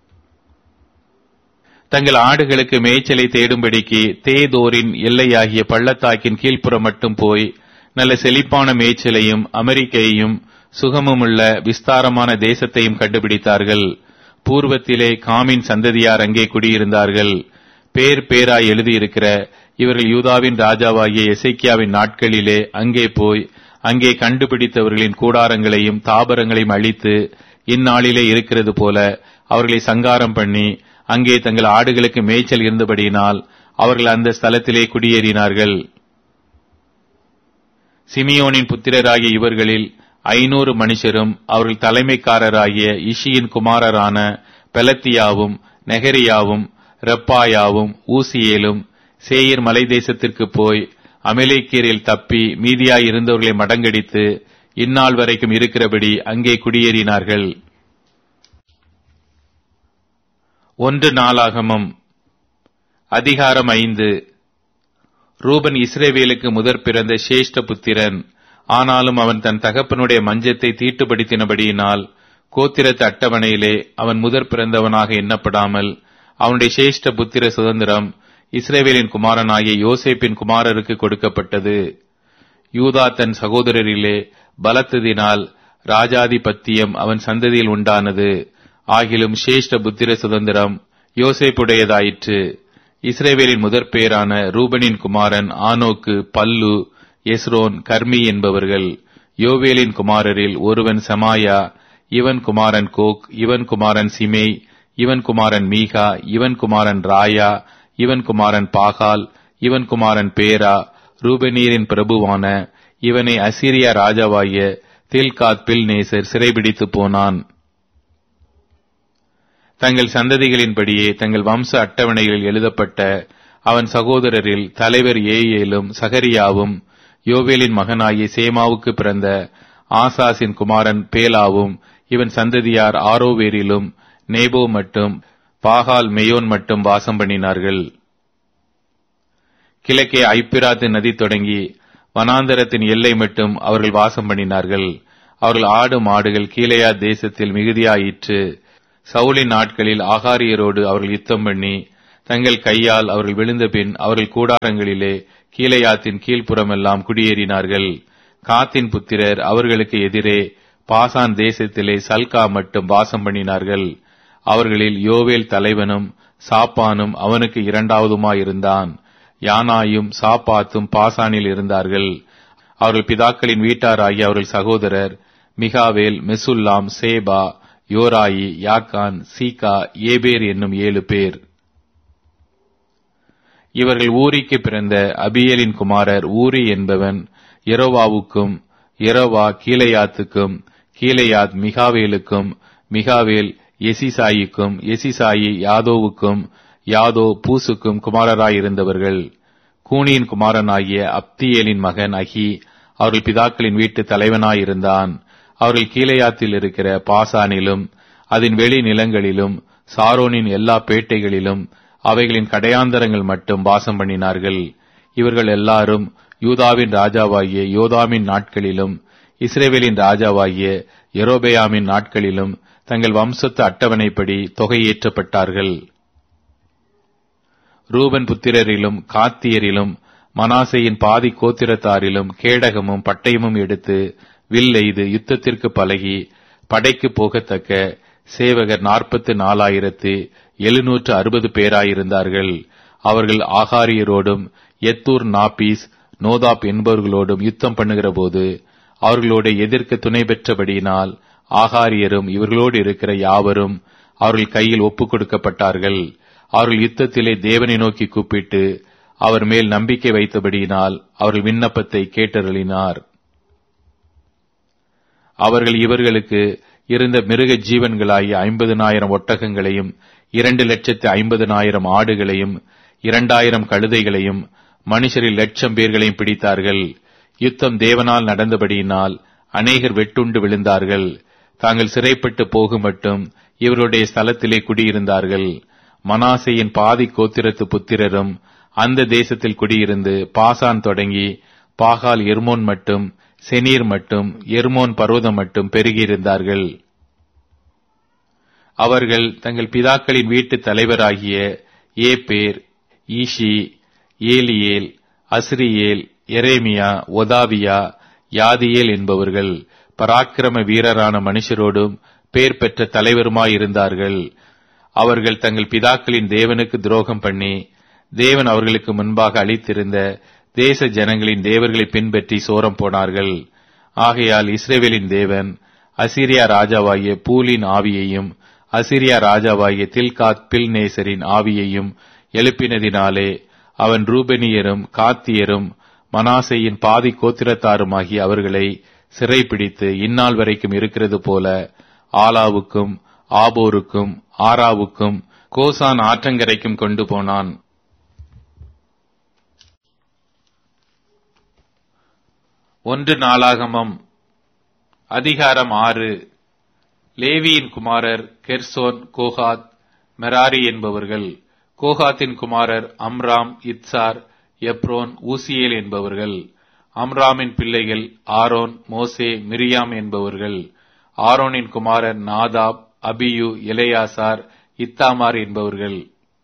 தங்கள் ஆடுகளுக்கு மேய்ச்சலை தேடும்படிக்கு தேதோரின் எல்லையாகிய பள்ளத்தாக்கின் கீழ்ப்புறம் மட்டும் போய் நல்ல செழிப்பான மேய்ச்சலையும் அமெரிக்கையும் சுகமுமுள்ள விஸ்தாரமான தேசத்தையும் கண்டுபிடித்தார்கள் பூர்வத்திலே காமின் சந்ததியார் அங்கே குடியிருந்தார்கள் பேர் பேராய் எழுதியிருக்கிற இவர்கள் யூதாவின் ராஜாவாகிய எசைக்கியாவின் நாட்களிலே அங்கே போய் அங்கே கண்டுபிடித்தவர்களின் கூடாரங்களையும் தாபரங்களையும் அழித்து இந்நாளிலே இருக்கிறது போல அவர்களை சங்காரம் பண்ணி அங்கே தங்கள் ஆடுகளுக்கு மேய்ச்சல் இருந்தபடியினால் அவர்கள் அந்த ஸ்தலத்திலே குடியேறினார்கள் சிமியோனின் புத்திரராகிய இவர்களில் ஐநூறு மனுஷரும் அவர்கள் தலைமைக்காரராகிய இஷியின் குமாரரான பெலத்தியாவும் நெகரியாவும் ரெப்பாயாவும் ஊசியேலும் சேயர் மலை தேசத்திற்கு போய் அமலேக்கியரில் தப்பி மீதியாய் இருந்தவர்களை மடங்கடித்து இந்நாள் வரைக்கும் இருக்கிறபடி அங்கே குடியேறினார்கள் ஒன்று நாளாகமம் அதிகாரம் ஐந்து ரூபன் இஸ்ரேவேலுக்கு முதற் பிறந்த சேஷ்ட புத்திரன் ஆனாலும் அவன் தன் தகப்பனுடைய மஞ்சத்தை தீட்டுப்படுத்தினபடியினால் கோத்திரத்து அட்டவணையிலே அவன் முதற் பிறந்தவனாக எண்ணப்படாமல் அவனுடைய சேஷ்ட புத்திர சுதந்திரம் இஸ்ரேவேலின் குமாரனாகிய யோசேப்பின் குமாரருக்கு கொடுக்கப்பட்டது யூதா தன் சகோதரரிலே பலத்ததினால் ராஜாதிபத்தியம் அவன் சந்ததியில் உண்டானது ஆகிலும் சேஷ்ட புத்திர சுதந்திரம் யோசேப்புடையதாயிற்று இஸ்ரேவேலின் முதற் பேரான ரூபனின் குமாரன் ஆனோக்கு பல்லு எஸ்ரோன் கர்மி என்பவர்கள் யோவேலின் குமாரரில் ஒருவன் சமாயா இவன் குமாரன் கோக் இவன் குமாரன் சிமே இவன் குமாரன் மீகா இவன் குமாரன் ராயா இவன் குமாரன் பாகால் இவன் குமாரன் பேரா ரூபனீரின் பிரபுவான இவனை அசிரியா ராஜாவாகிய தில்காத் பில் நேசர் சிறைபிடித்து போனான் தங்கள் சந்ததிகளின்படியே தங்கள் வம்ச அட்டவணைகளில் எழுதப்பட்ட அவன் சகோதரரில் தலைவர் ஏயேலும் சகரியாவும் யோவேலின் மகனாகிய சேமாவுக்கு பிறந்த ஆசாசின் குமாரன் பேலாவும் இவன் சந்ததியார் ஆரோவேரிலும் நேபோ மட்டும் பாகால் மெயோன் மட்டும் வாசம் பண்ணினார்கள் கிழக்கே ஐப்பிராத்து நதி தொடங்கி வனாந்தரத்தின் எல்லை மட்டும் அவர்கள் வாசம் பண்ணினார்கள் அவர்கள் ஆடு மாடுகள் கீழையா தேசத்தில் மிகுதியாயிற்று சவுலின் நாட்களில் ஆகாரியரோடு அவர்கள் யுத்தம் பண்ணி தங்கள் கையால் அவர்கள் விழுந்த பின் அவர்கள் கூடாரங்களிலே கீழையாத்தின் கீழ்ப்புறமெல்லாம் குடியேறினார்கள் காத்தின் புத்திரர் அவர்களுக்கு எதிரே பாசான் தேசத்திலே சல்கா மட்டும் வாசம் பண்ணினார்கள் அவர்களில் யோவேல் தலைவனும் சாப்பானும் அவனுக்கு இரண்டாவதுமாயிருந்தான் யானாயும் சாப்பாத்தும் பாசானில் இருந்தார்கள் அவர்கள் பிதாக்களின் வீட்டாராகி அவர்கள் சகோதரர் மிகாவேல் மெசுல்லாம் சேபா யோராயி யாக்கான் சீகா ஏபேர் என்னும் ஏழு பேர் இவர்கள் ஊரிக்கு பிறந்த அபியலின் குமாரர் ஊரி என்பவன் எரோவாவுக்கும் எரோவா கீழையாத்துக்கும் கீழையாத் மிகாவேலுக்கும் மிகாவேல் எசிசாயிக்கும் எசிசாயி யாதோவுக்கும் யாதோ பூசுக்கும் குமாரராயிருந்தவர்கள் கூனியின் குமாரனாகிய அப்தியேலின் மகன் அகி அவர்கள் பிதாக்களின் வீட்டு தலைவனாயிருந்தான் அவர்கள் கீழையாத்தில் இருக்கிற பாசானிலும் அதன் வெளி நிலங்களிலும் சாரோனின் எல்லா பேட்டைகளிலும் அவைகளின் கடையாந்தரங்கள் மட்டும் வாசம் பண்ணினார்கள் இவர்கள் எல்லாரும் யூதாவின் ராஜாவாகிய யோதாமின் நாட்களிலும் இஸ்ரேவேலின் ராஜாவாகிய எரோபெயாமின் நாட்களிலும் தங்கள் வம்சத்து அட்டவணைப்படி தொகையேற்றப்பட்டார்கள் ரூபன் புத்திரரிலும் காத்தியரிலும் மனாசையின் பாதி கோத்திரத்தாரிலும் கேடகமும் பட்டயமும் எடுத்து வில் எய்து யுத்தத்திற்கு பழகி படைக்கு போகத்தக்க சேவகர் நாற்பத்து நாலாயிரத்து எழுநூற்று அறுபது பேராயிருந்தார்கள் அவர்கள் ஆகாரியரோடும் எத்தூர் நாபீஸ் நோதாப் என்பவர்களோடும் யுத்தம் பண்ணுகிற போது அவர்களோட எதிர்க்க துணை பெற்றபடியினால் ஆகாரியரும் இவர்களோடு இருக்கிற யாவரும் அவர்கள் கையில் ஒப்புக் கொடுக்கப்பட்டார்கள் அவர்கள் யுத்தத்திலே தேவனை நோக்கி கூப்பிட்டு அவர் மேல் நம்பிக்கை வைத்தபடியினால் அவர்கள் விண்ணப்பத்தை கேட்டருளினார் அவர்கள் இவர்களுக்கு இருந்த மிருக ஜீவன்களாகிய ஐம்பதுனாயிரம் ஒட்டகங்களையும் இரண்டு லட்சத்து ஐம்பதுனாயிரம் ஆடுகளையும் இரண்டாயிரம் கழுதைகளையும் மனுஷரில் லட்சம் பேர்களையும் பிடித்தார்கள் யுத்தம் தேவனால் நடந்தபடியினால் அநேகர் வெட்டுண்டு விழுந்தார்கள் தாங்கள் சிறைப்பட்டு போகும் மட்டும் இவருடைய ஸ்தலத்திலே குடியிருந்தார்கள் மனாசையின் பாதி கோத்திரத்து புத்திரரும் அந்த தேசத்தில் குடியிருந்து பாசான் தொடங்கி பாகால் எர்மோன் மட்டும் செனீர் மட்டும் எர்மோன் பர்வதம் மட்டும் பெருகியிருந்தார்கள் அவர்கள் தங்கள் பிதாக்களின் வீட்டு தலைவராகிய ஏபேர் ஈஷி ஏலியேல் அஸ்ரியேல் எரேமியா ஒதாவியா யாதியேல் என்பவர்கள் பராக்கிரம வீரரான மனுஷரோடும் பேர் பெற்ற தலைவருமாயிருந்தார்கள் அவர்கள் தங்கள் பிதாக்களின் தேவனுக்கு துரோகம் பண்ணி தேவன் அவர்களுக்கு முன்பாக அளித்திருந்த தேச ஜனங்களின் தேவர்களை பின்பற்றி சோரம் போனார்கள் ஆகையால் இஸ்ரேவேலின் தேவன் அசிரியா ராஜாவாகிய பூலின் ஆவியையும் அசிரியா ராஜாவாகிய தில்காத் பில்நேசரின் ஆவியையும் எழுப்பினதினாலே அவன் ரூபெனியரும் காத்தியரும் மனாசையின் பாதி கோத்திரத்தாருமாகிய அவர்களை சிறைப்பிடித்து இந்நாள் வரைக்கும் இருக்கிறது போல ஆலாவுக்கும் ஆபோருக்கும் ஆராவுக்கும் கோசான் ஆற்றங்கரைக்கும் கொண்டு போனான் ஒன்று நாளாகமம் அதிகாரம் ஆறு லேவியின் குமாரர் கெர்சோன் கோகாத் மெராரி என்பவர்கள் கோகாத்தின் குமாரர் அம்ராம் இத்சார் எப்ரோன் ஊசியேல் என்பவர்கள் அம்ராமின் பிள்ளைகள் ஆரோன் மோசே மிரியாம் என்பவர்கள் ஆரோனின் குமாரர் நாதாப் அபியு இளையாசார் இத்தாமார் என்பவர்கள்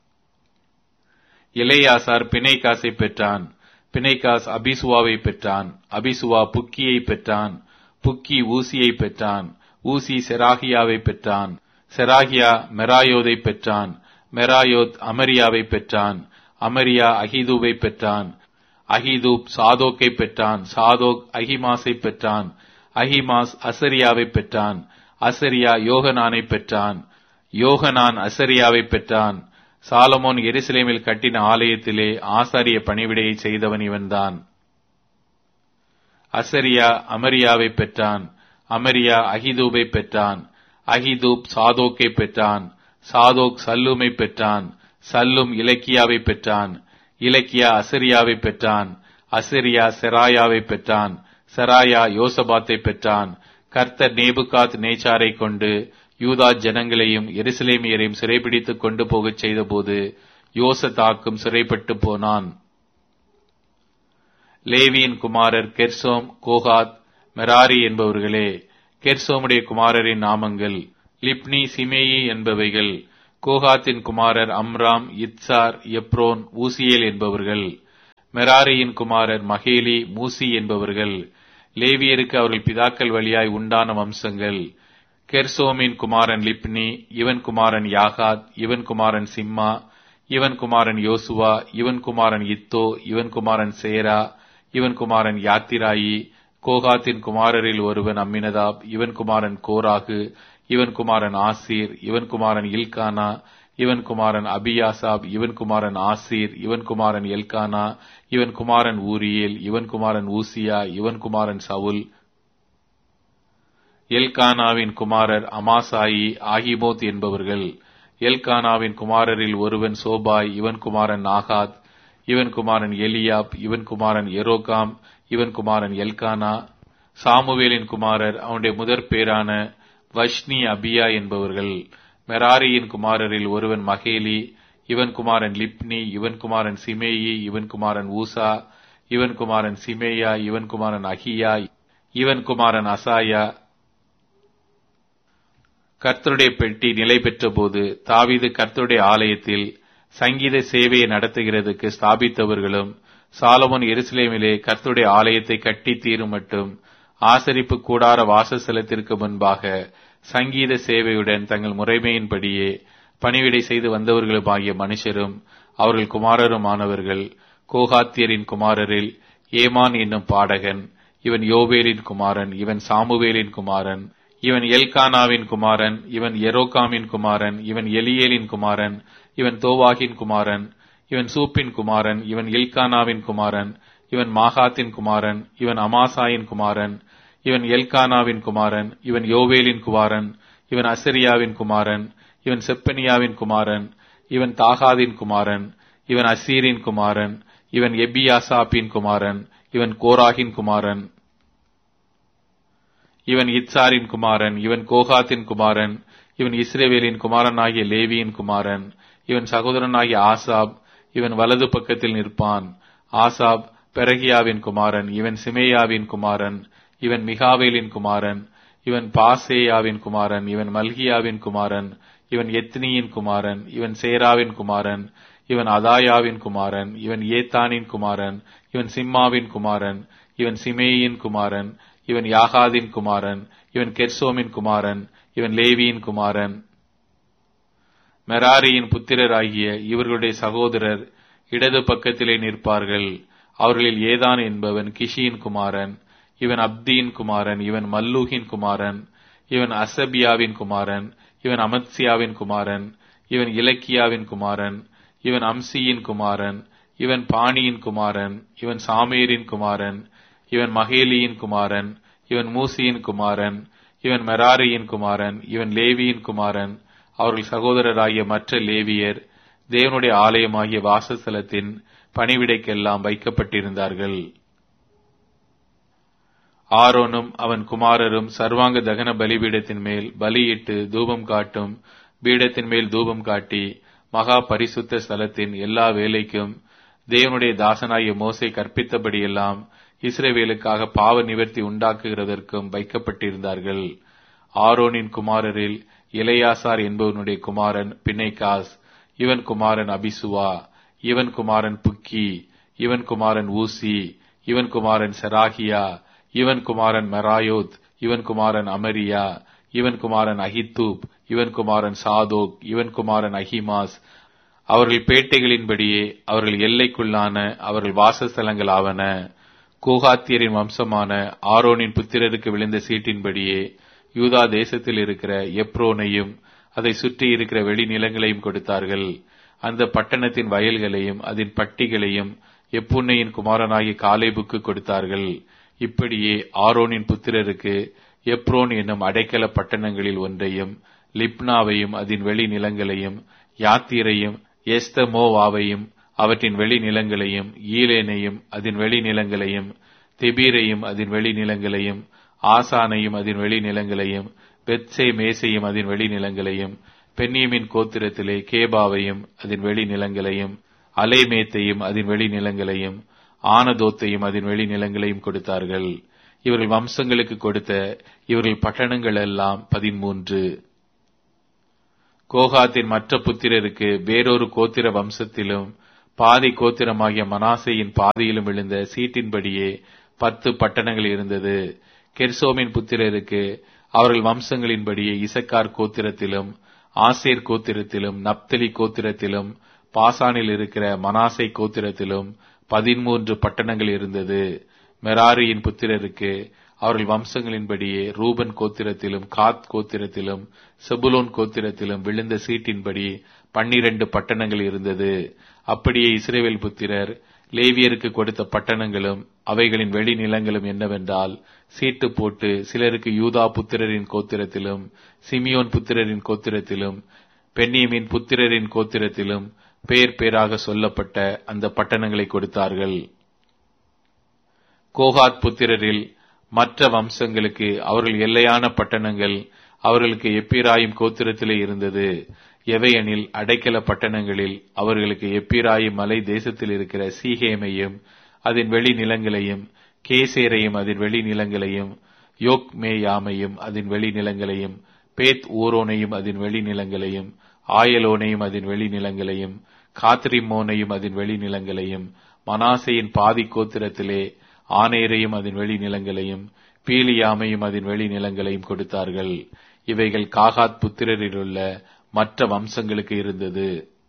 இளையாசார் பிணைக்காசை பெற்றான் பிணைக்காஸ் அபிசுவாவை பெற்றான் அபிசுவா புக்கியை பெற்றான் புக்கி ஊசியை பெற்றான் ஊசி செராகியாவை பெற்றான் செராகியா மெராயோதை பெற்றான் மெராயோத் அமரியாவை பெற்றான் அமரியா அகிதூவை பெற்றான் அகிதூப் சாதோக்கை பெற்றான் சாதோக் அகிமாஸை பெற்றான் அகிமாஸ் அசரியாவை பெற்றான் அசரியா யோகனானை பெற்றான் யோகனான் அசரியாவை பெற்றான் சாலமோன் எருசலேமில் கட்டின ஆலயத்திலே ஆசாரிய பணிவிடையை செய்தவன் இவன்தான் அசரியா அமரியாவை பெற்றான் அமரியா அகிதூபை பெற்றான் அகிதூப் சாதோக்கை பெற்றான் சாதோக் சல்லூமை பெற்றான் சல்லும் இலக்கியாவை பெற்றான் இலக்கியா அசரியாவை பெற்றான் அசரியா செராயாவை பெற்றான் செராயா யோசபாத்தை பெற்றான் கர்த்தர் நேபுகாத் நேச்சாரை கொண்டு யூதா ஜனங்களையும் எருசலேமியரையும் சிறைபிடித்துக் கொண்டு போகச் செய்தபோது யோசதாக்கும் சிறைப்பட்டு போனான் லேவியின் குமாரர் கெர்சோம் கோகாத் மெராரி என்பவர்களே கெர்சோமுடைய குமாரரின் நாமங்கள் லிப்னி சிமேயி என்பவைகள் கோகாத்தின் குமாரர் அம்ராம் இத்சார் எப்ரோன் ஊசியேல் என்பவர்கள் மெராரியின் குமாரர் மகேலி மூசி என்பவர்கள் லேவியருக்கு அவர்கள் பிதாக்கள் வழியாய் உண்டான வம்சங்கள் கெர்சோமின் குமாரன் லிப்னி இவன் குமாரன் யாகாத் இவன் குமாரன் சிம்மா இவன் குமாரன் யோசுவா இவன் குமாரன் இத்தோ இவன் குமாரன் சேரா இவன் குமாரன் யாத்திராயி கோகாத்தின் குமாரரில் ஒருவன் அம்மினதாப் இவன் குமாரன் கோராகு இவன் குமாரன் ஆசீர் இவன் குமாரன் இல்கானா இவன் குமாரன் அபியாசாப் இவன் குமாரன் ஆசீர் இவன் குமாரன் எல்கானா இவன் குமாரன் ஊரியேல் இவன் குமாரன் ஊசியா இவன் குமாரன் சவுல் எல்கானாவின் குமாரர் அமாசாயி ஆகிமோத் என்பவர்கள் எல்கானாவின் குமாரரில் ஒருவன் சோபாய் இவன் குமாரன் நாகாத் இவன் குமாரன் எலியாப் இவன் குமாரன் எரோகாம் இவன் குமாரன் எல்கானா சாமுவேலின் குமாரர் அவனுடைய முதற் பேரான வஷ்னி அபியா என்பவர்கள் மெராரியின் குமாரரில் ஒருவன் மகேலி இவன் குமாரன் லிப்னி இவன் குமாரன் சிமேயி இவன் குமாரன் ஊசா இவன் குமாரன் சிமேயா இவன் குமாரன் அகியா இவன் குமாரன் அசாயா கர்த்தருடைய பெட்டி நிலை பெற்ற போது தாவீது கர்த்தருடைய ஆலயத்தில் சங்கீத சேவையை நடத்துகிறதுக்கு ஸ்தாபித்தவர்களும் சாலமோன் எருசலேமிலே கர்த்தருடைய ஆலயத்தை கட்டி தீரும் மட்டும் ஆசரிப்பு கூடார வாசஸ்தலத்திற்கு முன்பாக சங்கீத சேவையுடன் தங்கள் முறைமையின்படியே பணிவிடை செய்து வந்தவர்களுமாகிய மனுஷரும் அவர்கள் குமாரருமானவர்கள் கோகாத்தியரின் குமாரரில் ஏமான் என்னும் பாடகன் இவன் யோவேலின் குமாரன் இவன் சாமுவேலின் குமாரன் இவன் எல்கானாவின் குமாரன் இவன் எரோகாமின் குமாரன் இவன் எலியேலின் குமாரன் இவன் தோவாகின் குமாரன் இவன் சூப்பின் குமாரன் இவன் இல்கானாவின் குமாரன் இவன் மாகாத்தின் குமாரன் இவன் அமாசாயின் குமாரன் இவன் எல்கானாவின் குமாரன் இவன் யோவேலின் குமாரன் இவன் அசரியாவின் குமாரன் இவன் செப்பனியாவின் குமாரன் இவன் தாகாதின் குமாரன் இவன் அசீரின் குமாரன் இவன் எபியாசாப்பின் குமாரன் இவன் கோராகின் குமாரன் இவன் இத்சாரின் குமாரன் இவன் கோகாத்தின் குமாரன் இவன் இஸ்ரேவேலின் குமாரனாகிய லேவியின் குமாரன் இவன் சகோதரனாகிய ஆசாப் இவன் வலது பக்கத்தில் நிற்பான் ஆசாப் பெரகியாவின் குமாரன் இவன் சிமேயாவின் குமாரன் இவன் மிகாவேலின் குமாரன் இவன் பாசேயாவின் குமாரன் இவன் மல்கியாவின் குமாரன் இவன் எத்னியின் குமாரன் இவன் சேராவின் குமாரன் இவன் அதாயாவின் குமாரன் இவன் ஏத்தானின் குமாரன் இவன் சிம்மாவின் குமாரன் இவன் சிமேயின் குமாரன் இவன் யாகாதின் குமாரன் இவன் கெர்சோமின் குமாரன் இவன் லேவியின் குமாரன் மெராரியின் புத்திரராகிய இவர்களுடைய சகோதரர் இடது பக்கத்திலே நிற்பார்கள் அவர்களில் ஏதான் என்பவன் கிஷியின் குமாரன் இவன் அப்தியின் குமாரன் இவன் மல்லூகின் குமாரன் இவன் அசபியாவின் குமாரன் இவன் அமத்சியாவின் குமாரன் இவன் இலக்கியாவின் குமாரன் இவன் அம்சியின் குமாரன் இவன் பாணியின் குமாரன் இவன் சாமேரின் குமாரன் இவன் மகேலியின் குமாரன் இவன் மூசியின் குமாரன் இவன் மெராரியின் குமாரன் இவன் லேவியின் குமாரன் அவர்கள் சகோதரராகிய மற்ற லேவியர் தேவனுடைய ஆலயமாகிய வாசஸ்தலத்தின் பணிவிடைக்கெல்லாம் வைக்கப்பட்டிருந்தார்கள் ஆரோனும் அவன் குமாரரும் சர்வாங்க தகன பலிபீடத்தின் மேல் பலியிட்டு தூபம் காட்டும் பீடத்தின் மேல் தூபம் காட்டி மகா பரிசுத்த ஸ்தலத்தின் எல்லா வேலைக்கும் தேவனுடைய தாசனாகிய மோசை கற்பித்தபடியெல்லாம் இஸ்ரேவேலுக்காக பாவ நிவர்த்தி உண்டாக்குகிறதற்கும் வைக்கப்பட்டிருந்தார்கள் ஆரோனின் குமாரரில் இளையாசார் என்பவனுடைய குமாரன் பிணைகாஸ் இவன் குமாரன் அபிசுவா இவன் குமாரன் புக்கி இவன் குமாரன் ஊசி இவன் குமாரன் செராகியா இவன் குமாரன் மெராயோத் இவன் குமாரன் அமரியா இவன் குமாரன் அஹித்தூப் இவன் குமாரன் சாதோக் இவன் குமாரன் அஹிமாஸ் அவர்கள் பேட்டைகளின்படியே அவர்கள் எல்லைக்குள்ளான அவர்கள் வாசஸ்தலங்கள் ஆவன கோகாத்தியரின் வம்சமான ஆரோனின் புத்திரருக்கு விழுந்த சீட்டின்படியே யூதா தேசத்தில் இருக்கிற எப்ரோனையும் அதை சுற்றி இருக்கிற வெளிநிலங்களையும் கொடுத்தார்கள் அந்த பட்டணத்தின் வயல்களையும் அதன் பட்டிகளையும் எப்புன்னையின் குமாரனாகிய காலேபுக்கு கொடுத்தார்கள் இப்படியே ஆரோனின் புத்திரருக்கு எப்ரோன் என்னும் அடைக்கல பட்டணங்களில் ஒன்றையும் லிப்னாவையும் அதன் வெளி நிலங்களையும் யாத்திரையும் எஸ்தமோவாவையும் அவற்றின் வெளி நிலங்களையும் ஈலேனையும் அதன் வெளி நிலங்களையும் தெபீரையும் அதன் வெளி நிலங்களையும் ஆசானையும் அதன் வெளி நிலங்களையும் பெத்சே மேசையும் அதன் வெளி நிலங்களையும் பென்னியமின் கோத்திரத்திலே கேபாவையும் அதன் வெளி நிலங்களையும் அலைமேத்தையும் அதன் வெளி நிலங்களையும் ஆனதோத்தையும் அதன் வெளி நிலங்களையும் கொடுத்தார்கள் இவர்கள் வம்சங்களுக்கு கொடுத்த இவர்கள் பட்டணங்கள் எல்லாம் பதிமூன்று கோகாத்தின் மற்ற புத்திரருக்கு வேறொரு கோத்திர வம்சத்திலும் பாதி கோத்திரமாகிய மனாசையின் பாதியிலும் விழுந்த சீட்டின்படியே பத்து பட்டணங்கள் இருந்தது கெர்சோமின் புத்திரருக்கு அவர்கள் வம்சங்களின்படியே இசக்கார் கோத்திரத்திலும் ஆசேர் கோத்திரத்திலும் நப்தலி கோத்திரத்திலும் பாசானில் இருக்கிற மனாசை கோத்திரத்திலும் பதிமூன்று பட்டணங்கள் இருந்தது மெராரியின் புத்திரருக்கு அவர்கள் வம்சங்களின்படியே ரூபன் கோத்திரத்திலும் காத் கோத்திரத்திலும் செபுலோன் கோத்திரத்திலும் விழுந்த சீட்டின்படி பன்னிரண்டு பட்டணங்கள் இருந்தது அப்படியே இஸ்ரேவேல் புத்திரர் லேவியருக்கு கொடுத்த பட்டணங்களும் அவைகளின் வெளி நிலங்களும் என்னவென்றால் சீட்டு போட்டு சிலருக்கு யூதா புத்திரரின் கோத்திரத்திலும் சிமியோன் புத்திரரின் கோத்திரத்திலும் பென்னியமின் புத்திரரின் கோத்திரத்திலும் பேர் பேராக சொல்லப்பட்ட அந்த பட்டணங்களை கொடுத்தார்கள் கோகாத் புத்திரரில் மற்ற வம்சங்களுக்கு அவர்கள் எல்லையான பட்டணங்கள் அவர்களுக்கு எப்பிராயும் கோத்திரத்திலே இருந்தது எவையெனில் அடைக்கல பட்டணங்களில் அவர்களுக்கு எப்பிராயும் மலை தேசத்தில் இருக்கிற சீகேமையும் அதன் வெளி நிலங்களையும் கேசேரையும் அதன் வெளி நிலங்களையும் யோக் மேயாமையும் அதன் வெளி நிலங்களையும் பேத் ஊரோனையும் அதன் வெளி நிலங்களையும் ஆயலோனையும் அதன் வெளி நிலங்களையும் காத்ரிமோனையும் அதன் வெளி நிலங்களையும் மனாசையின் பாதி கோத்திரத்திலே ஆனேரையும் அதன் வெளி நிலங்களையும் பீலியாமையும் அதன் வெளி நிலங்களையும் கொடுத்தார்கள் இவைகள் காகாத் புத்திரரிலுள்ள மற்ற வம்சங்களுக்கு இருந்தது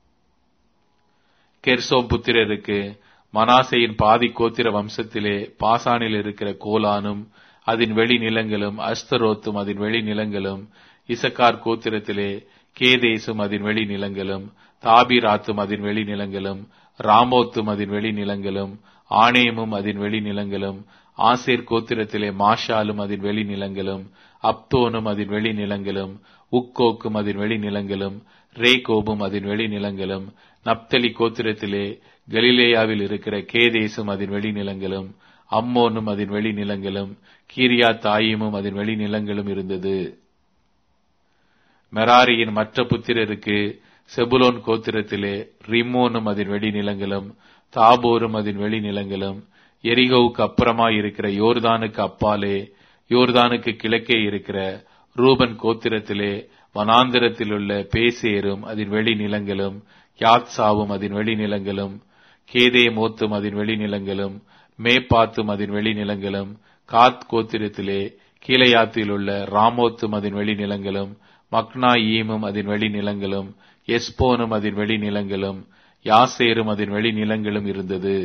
கெர்சோம் புத்திரருக்கு மனாசையின் பாதி கோத்திர வம்சத்திலே பாசானில் இருக்கிற கோலானும் அதன் வெளி நிலங்களும் அஸ்தரோத்தும் அதன் வெளி நிலங்களும் இசக்கார் கோத்திரத்திலே கேதேசும் அதன் வெளி நிலங்களும் தாபிராத்தும் அதன் வெளி நிலங்களும் ராமோத்தும் அதன் வெளி நிலங்களும் ஆணேமும் அதன் வெளி நிலங்களும் ஆசேர் கோத்திரத்திலே மாஷாலும் அதன் வெளி நிலங்களும் அப்தோனும் அதன் வெளி நிலங்களும் உக்கோக்கும் அதன் வெளி நிலங்களும் ரேகோபும் அதன் வெளி நிலங்களும் நப்தலி கோத்திரத்திலே கலிலேயாவில் இருக்கிற கேதேசும் அதன் வெளி நிலங்களும் அம்மோனும் அதன் வெளி நிலங்களும் கீரியா தாயிமும் அதன் வெளி நிலங்களும் இருந்தது மெராரியின் மற்ற புத்திரருக்கு செபுலோன் கோத்திரத்திலே ரிம்மோனும் அதன் வெளி நிலங்களும் தாபோரும் அதன் வெளி நிலங்களும் எரிகோவுக்கு அப்புறமா இருக்கிற யோர்தானுக்கு அப்பாலே யோர்தானுக்கு கிழக்கே இருக்கிற ரூபன் கோத்திரத்திலே வனாந்திரத்தில் உள்ள பேசேரும் அதன் வெளி நிலங்களும் யாத்சாவும் அதன் வெளி நிலங்களும் கேதே மோத்தும் அதன் வெளி நிலங்களும் மேப்பாத்தும் அதன் வெளி நிலங்களும் காத் கோத்திரத்திலே கீழையாத்தில் உள்ள ராமோத்தும் அதன் வெளி நிலங்களும் மக்னா ஈமும் அதன் வெளி நிலங்களும் எஸ்போனும் அதன் வெளி நிலங்களும் யாசேரும் அதன் வெளி நிலங்களும் இருந்தது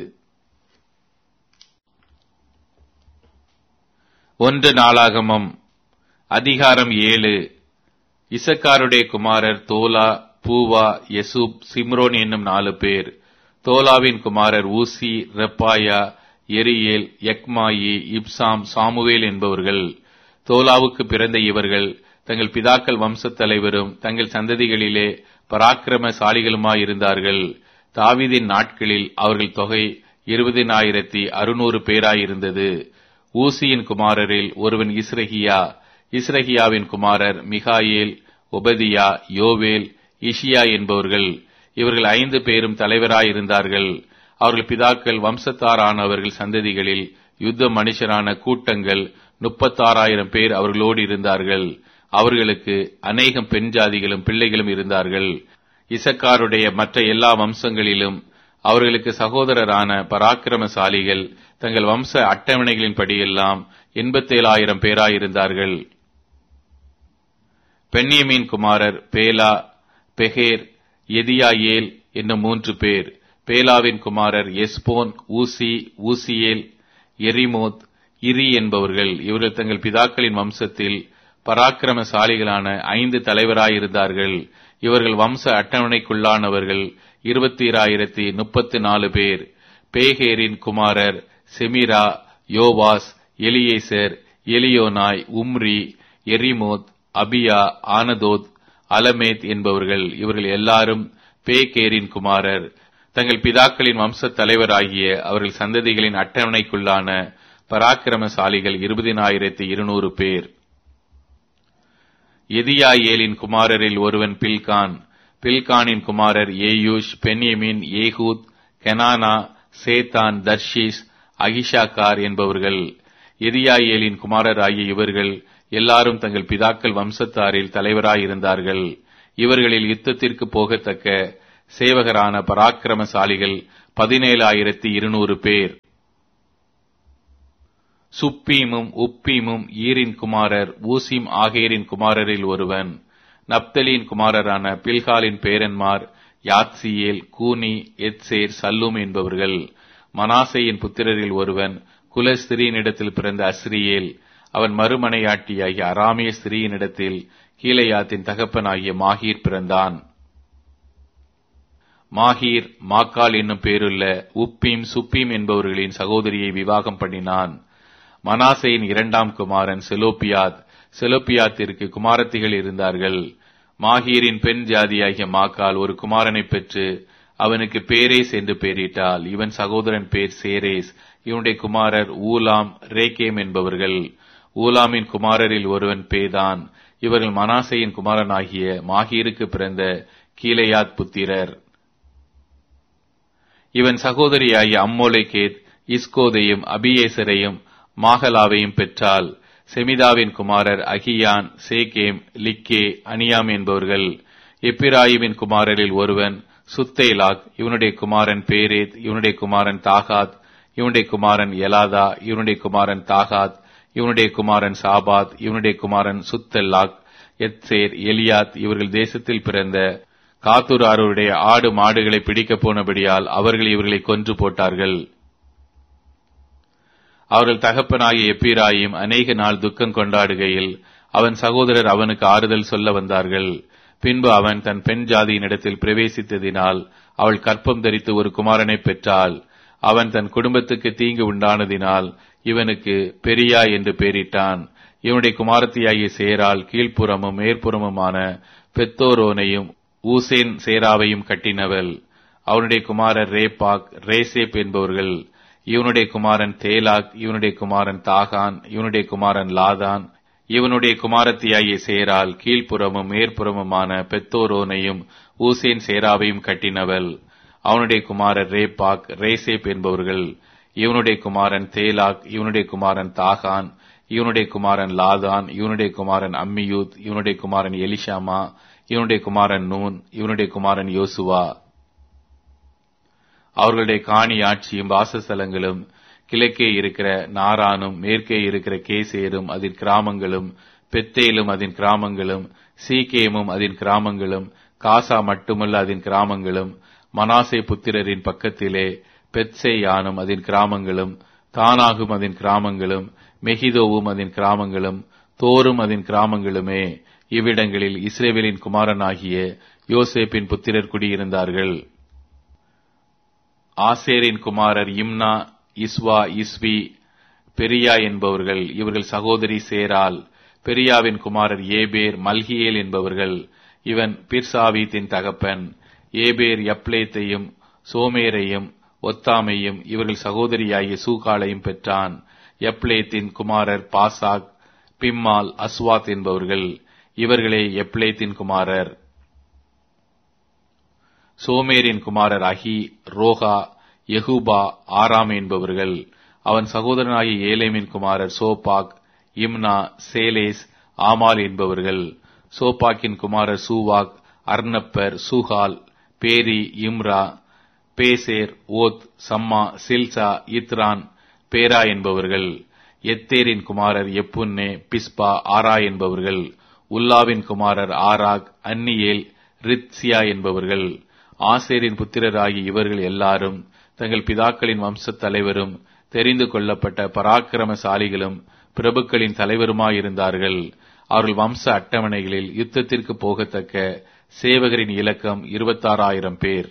ஒன்று நாளாகமம் அதிகாரம் ஏழு இசக்காருடைய குமாரர் தோலா பூவா யசூப் சிம்ரோன் என்னும் நாலு பேர் தோலாவின் குமாரர் ஊசி ரெப்பாயா எரியேல் யக்மாயி இப்சாம் சாமுவேல் என்பவர்கள் தோலாவுக்கு பிறந்த இவர்கள் தங்கள் பிதாக்கள் வம்சத் தலைவரும் தங்கள் சந்ததிகளிலே பராக்கிரமசாலிகளுமாயிருந்தார்கள் தாவீதின் நாட்களில் அவர்கள் தொகை இருபதினாயிரத்தி அறுநூறு பேராயிருந்தது ஊசியின் குமாரரில் ஒருவன் இஸ்ரகியா இஸ்ரகியாவின் குமாரர் மிகாயேல் ஒபதியா யோவேல் இஷியா என்பவர்கள் இவர்கள் ஐந்து பேரும் தலைவராயிருந்தார்கள் அவர்கள் பிதாக்கள் வம்சத்தாரானவர்கள் சந்ததிகளில் யுத்த மனுஷரான கூட்டங்கள் முப்பத்தாறாயிரம் பேர் அவர்களோடு இருந்தார்கள் அவர்களுக்கு அநேகம் பெண் ஜாதிகளும் பிள்ளைகளும் இருந்தார்கள் இசக்காருடைய மற்ற எல்லா வம்சங்களிலும் அவர்களுக்கு சகோதரரான பராக்கிரமசாலிகள் தங்கள் வம்ச அட்டவணைகளின் படியெல்லாம் எண்பத்தேழாயிரம் பேராயிருந்தார்கள் பென்னியமின் குமாரர் பேலா பெஹேர் எதியாயேல் என்னும் மூன்று பேர் பேலாவின் குமாரர் எஸ்போன் ஊசி ஊசியேல் எரிமோத் இரி என்பவர்கள் இவர்கள் தங்கள் பிதாக்களின் வம்சத்தில் பராக்கிரமசாலிகளான ஐந்து தலைவராயிருந்தார்கள் இவர்கள் வம்ச அட்டவணைக்குள்ளானவர்கள் இருபத்தி ஆயிரத்தி முப்பத்தி நாலு பேர் பேகேரின் குமாரர் செமிரா யோவாஸ் எலியேசர் எலியோனாய் உம்ரி எரிமோத் அபியா ஆனதோத் அலமேத் என்பவர்கள் இவர்கள் எல்லாரும் பேகேரின் குமாரர் தங்கள் பிதாக்களின் வம்சத் தலைவராகிய அவர்கள் சந்ததிகளின் அட்டவணைக்குள்ளான பராக்கிரமசாலிகள் இருபதினாயிரத்தி இருநூறு பேர் எதியாயேலின் குமாரரில் ஒருவன் பில்கான் பில்கானின் குமாரர் ஏயூஷ் பென்யமின் ஏகூத் கெனானா சேத்தான் தர்ஷீஸ் அகிஷாக்கார் என்பவர்கள் எதியாயேலின் குமாரர் ஆகிய இவர்கள் எல்லாரும் தங்கள் பிதாக்கள் வம்சத்தாரில் தலைவராயிருந்தார்கள் இவர்களில் யுத்தத்திற்கு போகத்தக்க சேவகரான பராக்கிரமசாலிகள் பதினேழாயிரத்தி இருநூறு பேர் சுப்பீமும் உப்பீமும் ஈரின் குமாரர் ஊசிம் ஆகேரின் குமாரரில் ஒருவன் நப்தலியின் குமாரரான பில்காலின் பேரன்மார் யாத்சியேல் கூனி எத்சேர் சல்லூம் என்பவர்கள் மனாசையின் புத்திரரில் ஒருவன் குல ஸ்திரீனிடத்தில் பிறந்த அஸ்ரியேல் அவன் மறுமனையாட்டியாகிய அராமிய ஸ்திரீயினிடத்தில் கீழையாத்தின் தகப்பனாகிய மாகீர் பிறந்தான் மாகீர் மாக்கால் என்னும் பேருள்ள உப்பீம் சுப்பீம் என்பவர்களின் சகோதரியை விவாகம் பண்ணினான் மனாசையின் இரண்டாம் குமாரன் செலோப்பியாத் செலோப்பியாத்திற்கு குமாரத்திகள் இருந்தார்கள் மாகீரின் பெண் ஜாதியாகிய மாக்கால் ஒரு குமாரனை பெற்று அவனுக்கு பேரேஸ் என்று பெயரிட்டால் இவன் சகோதரன் பேர் சேரேஸ் இவனுடைய குமாரர் ஊலாம் ரேகேம் என்பவர்கள் ஊலாமின் குமாரரில் ஒருவன் பேதான் இவர்கள் மனாசையின் குமாரனாகிய மாகீருக்கு பிறந்த கீழையாத் புத்திரர் இவன் சகோதரியாகிய அம்மோலைகேத் இஸ்கோதையும் அபியேசரையும் மாகலாவையும் பெற்றால் செமிதாவின் குமாரர் அகியான் சேகேம் லிக்கே அனியாம் என்பவர்கள் எப்பிராயிமின் குமாரரில் ஒருவன் சுத்தேலாக் இவனுடைய குமாரன் பேரேத் இவனுடைய குமாரன் தாகாத் இவனுடைய குமாரன் எலாதா இவனுடைய குமாரன் தாகாத் இவனுடைய குமாரன் சாபாத் இவனுடைய குமாரன் சுத்தெல்லாக் எத்சேர் எலியாத் இவர்கள் தேசத்தில் பிறந்த காத்தூராருடைய ஆடு மாடுகளை பிடிக்கப் போனபடியால் அவர்கள் இவர்களை கொன்று போட்டார்கள் அவர்கள் தகப்பனாகிய எப்பிராயும் அநேக நாள் துக்கம் கொண்டாடுகையில் அவன் சகோதரர் அவனுக்கு ஆறுதல் சொல்ல வந்தார்கள் பின்பு அவன் தன் பெண் ஜாதியினிடத்தில் பிரவேசித்ததினால் அவள் கற்பம் தரித்து ஒரு குமாரனை பெற்றாள் அவன் தன் குடும்பத்துக்கு தீங்கு உண்டானதினால் இவனுக்கு பெரியா என்று பெயரிட்டான் இவனுடைய குமாரத்தியாகிய சேரால் கீழ்ப்புறமும் மேற்புறமுமான பெத்தோரோனையும் ஊசேன் சேராவையும் கட்டினவள் அவனுடைய குமாரர் ரேபாக் ரேசேப் என்பவர்கள் இவனுடைய குமாரன் தேலாக் இவனுடைய குமாரன் தாகான் இவனுடைய குமாரன் லாதான் இவனுடைய குமாரத்தியாகிய சேரால் கீழ்ப்புறமும் மேற்புறமுமான பெத்தோரோனையும் ஊசேன் சேராவையும் கட்டினவள் அவனுடைய குமாரர் ரேபாக் ரேசேப் என்பவர்கள் இவனுடைய குமாரன் தேலாக் இவனுடைய குமாரன் தாகான் இவனுடைய குமாரன் லாதான் இவனுடைய குமாரன் அம்மியூத் இவனுடைய குமாரன் எலிஷாமா இவனுடைய குமாரன் நூன் இவனுடைய குமாரன் யோசுவா அவர்களுடைய காணி ஆட்சியும் வாசஸ்தலங்களும் கிழக்கே இருக்கிற நாரானும் மேற்கே இருக்கிற கேசேரும் அதன் கிராமங்களும் பெத்தேலும் அதன் கிராமங்களும் சீகேமும் அதன் கிராமங்களும் காசா மட்டுமல்ல அதன் கிராமங்களும் மனாசே புத்திரரின் பக்கத்திலே பெத்சேயானும் அதன் கிராமங்களும் தானாகும் அதன் கிராமங்களும் மெகிதோவும் அதன் கிராமங்களும் தோரும் அதன் கிராமங்களுமே இவ்விடங்களில் இஸ்ரேவேலின் குமாரனாகிய யோசேப்பின் புத்திரர் குடியிருந்தார்கள் ஆசேரின் குமாரர் இம்னா இஸ்வா இஸ்வி பெரியா என்பவர்கள் இவர்கள் சகோதரி சேரால் பெரியாவின் குமாரர் ஏபேர் மல்கியேல் என்பவர்கள் இவன் பிர்சாவீத்தின் தகப்பன் ஏபேர் யப்லேத்தையும் சோமேரையும் ஒத்தாமையும் இவர்கள் சகோதரியாகிய சூகாலையும் பெற்றான் எப்லேத்தின் குமாரர் பாசாக் பிம்மால் அஸ்வாத் என்பவர்கள் இவர்களே எப்லேத்தின் குமாரர் சோமேரின் குமாரர் அஹி ரோகா யெகூபா ஆராம் என்பவர்கள் அவன் சகோதரனாகிய ஏலேமின் குமாரர் சோபாக் இம்னா சேலேஸ் ஆமால் என்பவர்கள் சோபாக்கின் குமாரர் சூவாக் அர்னப்பர் சூஹால் பேரி இம்ரா பேசேர் ஓத் சம்மா சில்சா இத்ரான் பேரா என்பவர்கள் எத்தேரின் குமாரர் எப்புன்னே பிஸ்பா ஆரா என்பவர்கள் உல்லாவின் குமாரர் ஆராக் அன்னியேல் ரித்சியா என்பவர்கள் ஆசேரின் புத்திரராகி இவர்கள் எல்லாரும் தங்கள் பிதாக்களின் வம்சத் தலைவரும் தெரிந்து கொள்ளப்பட்ட பராக்கிரமசாலிகளும் பிரபுக்களின் தலைவருமாயிருந்தார்கள் அவர்கள் வம்ச அட்டவணைகளில் யுத்தத்திற்கு போகத்தக்க சேவகரின் இலக்கம் இருபத்தாறாயிரம் பேர்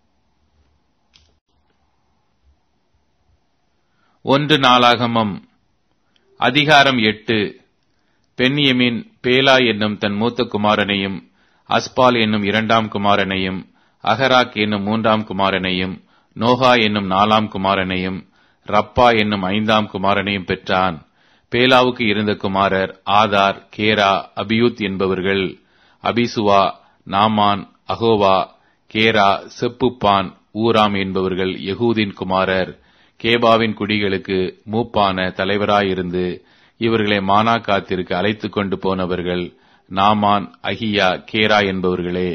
ஒன்று நாளாகமம் அதிகாரம் எட்டு பெண்யமின் பேலா என்னும் தன் மூத்த குமாரனையும் அஸ்பால் என்னும் இரண்டாம் குமாரனையும் அகராக் என்னும் மூன்றாம் குமாரனையும் நோகா என்னும் நாலாம் குமாரனையும் ரப்பா என்னும் ஐந்தாம் குமாரனையும் பெற்றான் பேலாவுக்கு இருந்த குமாரர் ஆதார் கேரா அபியூத் என்பவர்கள் அபிசுவா நாமான் அகோவா கேரா செப்புப்பான் ஊராம் என்பவர்கள் யகூதின் குமாரர் கேபாவின் குடிகளுக்கு மூப்பான தலைவராயிருந்து இவர்களை மானாக்காத்திற்கு அழைத்துக் கொண்டு போனவர்கள் நாமான் அகியா கேரா என்பவர்களே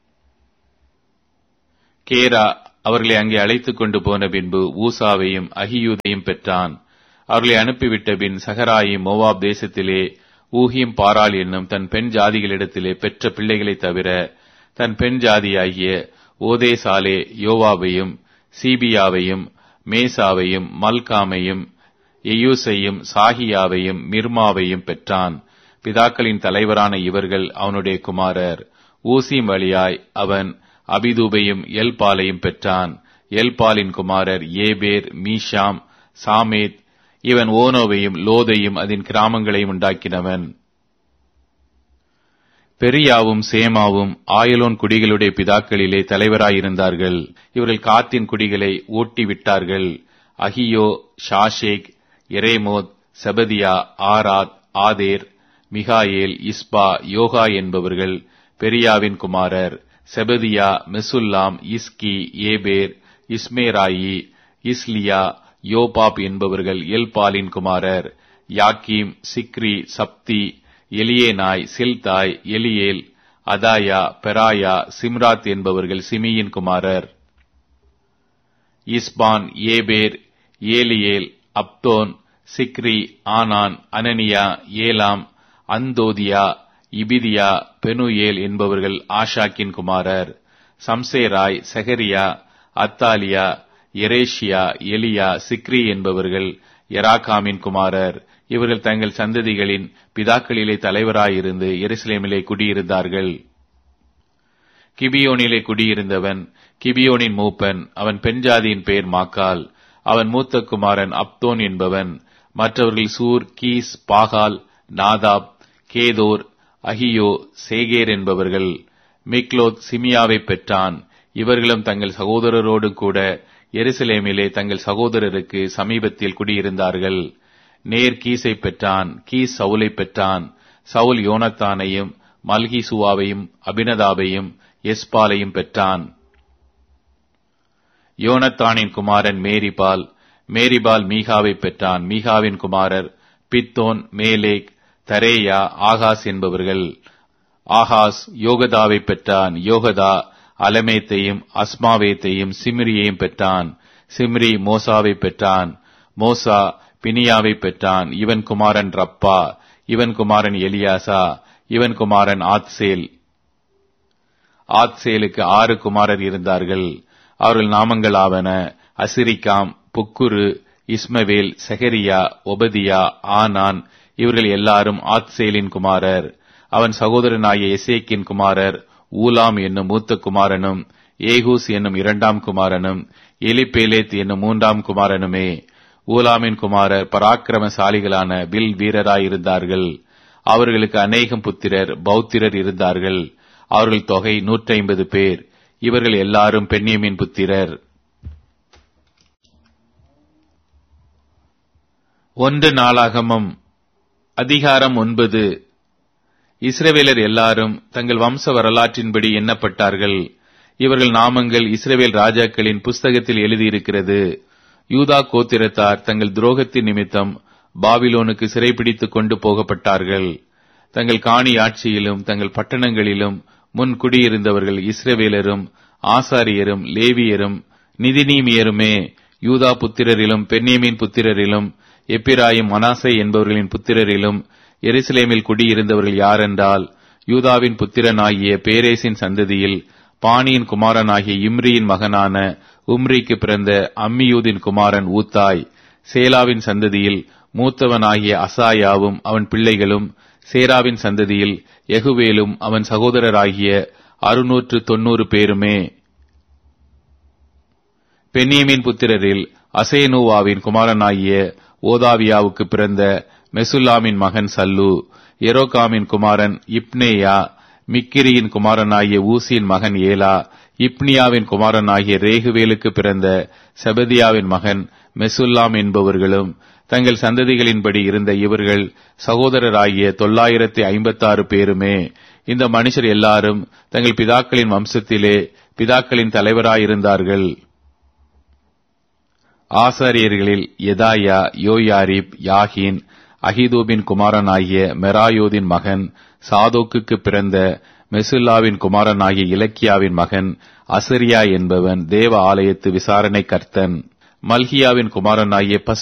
கேரா அவர்களை அங்கே அழைத்துக் கொண்டு போன பின்பு ஊசாவையும் அகியூதையும் பெற்றான் அவர்களை அனுப்பிவிட்ட பின் சகராயும் மோவாப் தேசத்திலே ஊகியும் பாராள் என்னும் தன் பெண் ஜாதிகளிடத்திலே பெற்ற பிள்ளைகளைத் தவிர தன் பெண் ஜாதியாகிய ஓதேசாலே யோவாவையும் சீபியாவையும் மேசாவையும் மல்காமையும் எயூசையும் சாகியாவையும் மிர்மாவையும் பெற்றான் பிதாக்களின் தலைவரான இவர்கள் அவனுடைய குமாரர் ஊசிம் வழியாய் அவன் அபிதூபையும் எல்பாலையும் பெற்றான் எல்பாலின் குமாரர் ஏபேர் மீஷாம் சாமேத் இவன் ஓனோவையும் லோதையும் அதன் கிராமங்களையும் உண்டாக்கினவன் பெரியாவும் சேமாவும் ஆயலோன் குடிகளுடைய பிதாக்களிலே தலைவராயிருந்தார்கள் இவர்கள் காத்தின் குடிகளை ஓட்டி விட்டார்கள் அகியோ ஷாஷேக் எரேமோத் செபதியா ஆராத் ஆதேர் மிகாயேல் இஸ்பா யோகா என்பவர்கள் பெரியாவின் குமாரர் செபதியா மெசுல்லாம் இஸ்கி ஏபேர் இஸ்மேராயி இஸ்லியா யோபாப் என்பவர்கள் எல்பாலின் குமாரர் யாக்கீம் சிக்ரி சப்தி எலியேனாய் சில்தாய் எலியேல் அதாயா பெராயா சிம்ராத் என்பவர்கள் சிமியின் குமாரர் இஸ்பான் ஏபேர் ஏலியேல் அப்தோன் சிக்ரி ஆனான் அனனியா ஏலாம் அந்தோதியா இபிதியா பெனுயேல் என்பவர்கள் ஆஷாக்கின் குமாரர் சம்சேராய் செகரியா அத்தாலியா எரேஷியா எலியா சிக்ரி என்பவர்கள் எராகாமின் குமாரர் இவர்கள் தங்கள் சந்ததிகளின் பிதாக்களிலே தலைவராயிருந்து எருசலேமிலே குடியிருந்தார்கள் கிபியோனிலே குடியிருந்தவன் கிபியோனின் மூப்பன் அவன் பெண்ஜாதியின் பெயர் மாக்கால் அவன் மூத்த குமாரன் அப்தோன் என்பவன் மற்றவர்கள் சூர் கீஸ் பாகால் நாதாப் கேதோர் அகியோ சேகேர் என்பவர்கள் மிக்லோத் சிமியாவை பெற்றான் இவர்களும் தங்கள் சகோதரரோடு கூட எருசலேமிலே தங்கள் சகோதரருக்கு சமீபத்தில் குடியிருந்தார்கள் நேர் கீசை பெற்றான் கீஸ் சவுலை பெற்றான் சவுல் யோனத்தானையும் மல்கிசுவாவையும் அபினதாவையும் எஸ்பாலையும் பெற்றான் யோனத்தானின் குமாரன் மேரிபால் மேரிபால் மீகாவை பெற்றான் மீகாவின் குமாரர் பித்தோன் மேலேக் தரேயா ஆகாஸ் என்பவர்கள் ஆகாஸ் யோகதாவை பெற்றான் யோகதா அலமேத்தையும் அஸ்மாவேத்தையும் சிம்ரியையும் பெற்றான் சிம்ரி மோசாவை பெற்றான் மோசா பினியாவை பெற்றான் இவன் குமாரன் ரப்பா இவன் குமாரன் எலியாசா இவன் குமாரன் ஆத்சேல் ஆத்சேலுக்கு ஆறு குமாரர் இருந்தார்கள் அவர்கள் நாமங்கள் ஆவன அசிரிகாம் புக்குரு இஸ்மவேல் செஹரியா ஒபதியா ஆனான் இவர்கள் எல்லாரும் ஆத்சேலின் குமாரர் அவன் சகோதரனாகிய எசேக்கின் குமாரர் ஊலாம் என்னும் மூத்த குமாரனும் ஏகூஸ் என்னும் இரண்டாம் குமாரனும் எலிபேலேத் என்னும் மூன்றாம் குமாரனுமே ஊலாமின் குமாரர் பராக்கிரமசாலிகளான வில் வீரராயிருந்தார்கள் அவர்களுக்கு அநேகம் புத்திரர் பௌத்திரர் இருந்தார்கள் அவர்கள் தொகை நூற்றி ஐம்பது பேர் இவர்கள் எல்லாரும் பெண்ணியமின் புத்திரர் ஒன்று நாளாகமம் அதிகாரம் ஒன்பது இஸ்ரவேலர் எல்லாரும் தங்கள் வம்ச வரலாற்றின்படி எண்ணப்பட்டார்கள் இவர்கள் நாமங்கள் இஸ்ரவேல் ராஜாக்களின் புஸ்தகத்தில் எழுதியிருக்கிறது யூதா கோத்திரத்தார் தங்கள் துரோகத்தின் நிமித்தம் பாபிலோனுக்கு சிறைபிடித்துக் கொண்டு போகப்பட்டார்கள் தங்கள் காணி ஆட்சியிலும் தங்கள் பட்டணங்களிலும் முன் குடியிருந்தவர்கள் இஸ்ரவேலரும் ஆசாரியரும் லேவியரும் நிதிநீமியருமே யூதா புத்திரரிலும் பென்னேமின் புத்திரரிலும் எப்பிராயும் மனாசை என்பவர்களின் புத்திரரிலும் எருசலேமில் குடியிருந்தவர்கள் யாரென்றால் யூதாவின் புத்திரனாகிய பேரேசின் சந்ததியில் பாணியின் குமாரனாகிய இம்ரியின் மகனான உம்ரிக்கு பிறந்த அம்மியூதின் குமாரன் ஊத்தாய் சேலாவின் சந்ததியில் மூத்தவனாகிய அசாயாவும் அவன் பிள்ளைகளும் சேராவின் சந்ததியில் எகுவேலும் அவன் சகோதரராகிய அறுநூற்று தொன்னூறு பேருமே பென்னியமின் புத்திரரில் அசேனூவாவின் குமாரனாகிய ஓதாவியாவுக்கு பிறந்த மெசுல்லாமின் மகன் சல்லு எரோகாமின் குமாரன் இப்னேயா மிக்கிரியின் குமாரனாகிய ஊசியின் மகன் ஏலா இப்னியாவின் குமாரனாகிய ரேகுவேலுக்கு பிறந்த செபதியாவின் மகன் மெசுல்லாம் என்பவர்களும் தங்கள் சந்ததிகளின்படி இருந்த இவர்கள் சகோதரராகிய தொள்ளாயிரத்தி ஐம்பத்தாறு பேருமே இந்த மனுஷர் எல்லாரும் தங்கள் பிதாக்களின் வம்சத்திலே பிதாக்களின் தலைவராயிருந்தார்கள் ஆசாரியர்களில் எதாயா யோயாரிப் யாகின் அகிதூபின் குமாரனாகிய மெராயோதின் மகன் சாதோக்குக்கு பிறந்த மெசுல்லாவின் குமாரனாகிய இலக்கியாவின் மகன் அசரியா என்பவன் தேவ ஆலயத்து விசாரணை கர்த்தன் மல்கியாவின் குமாரனாகிய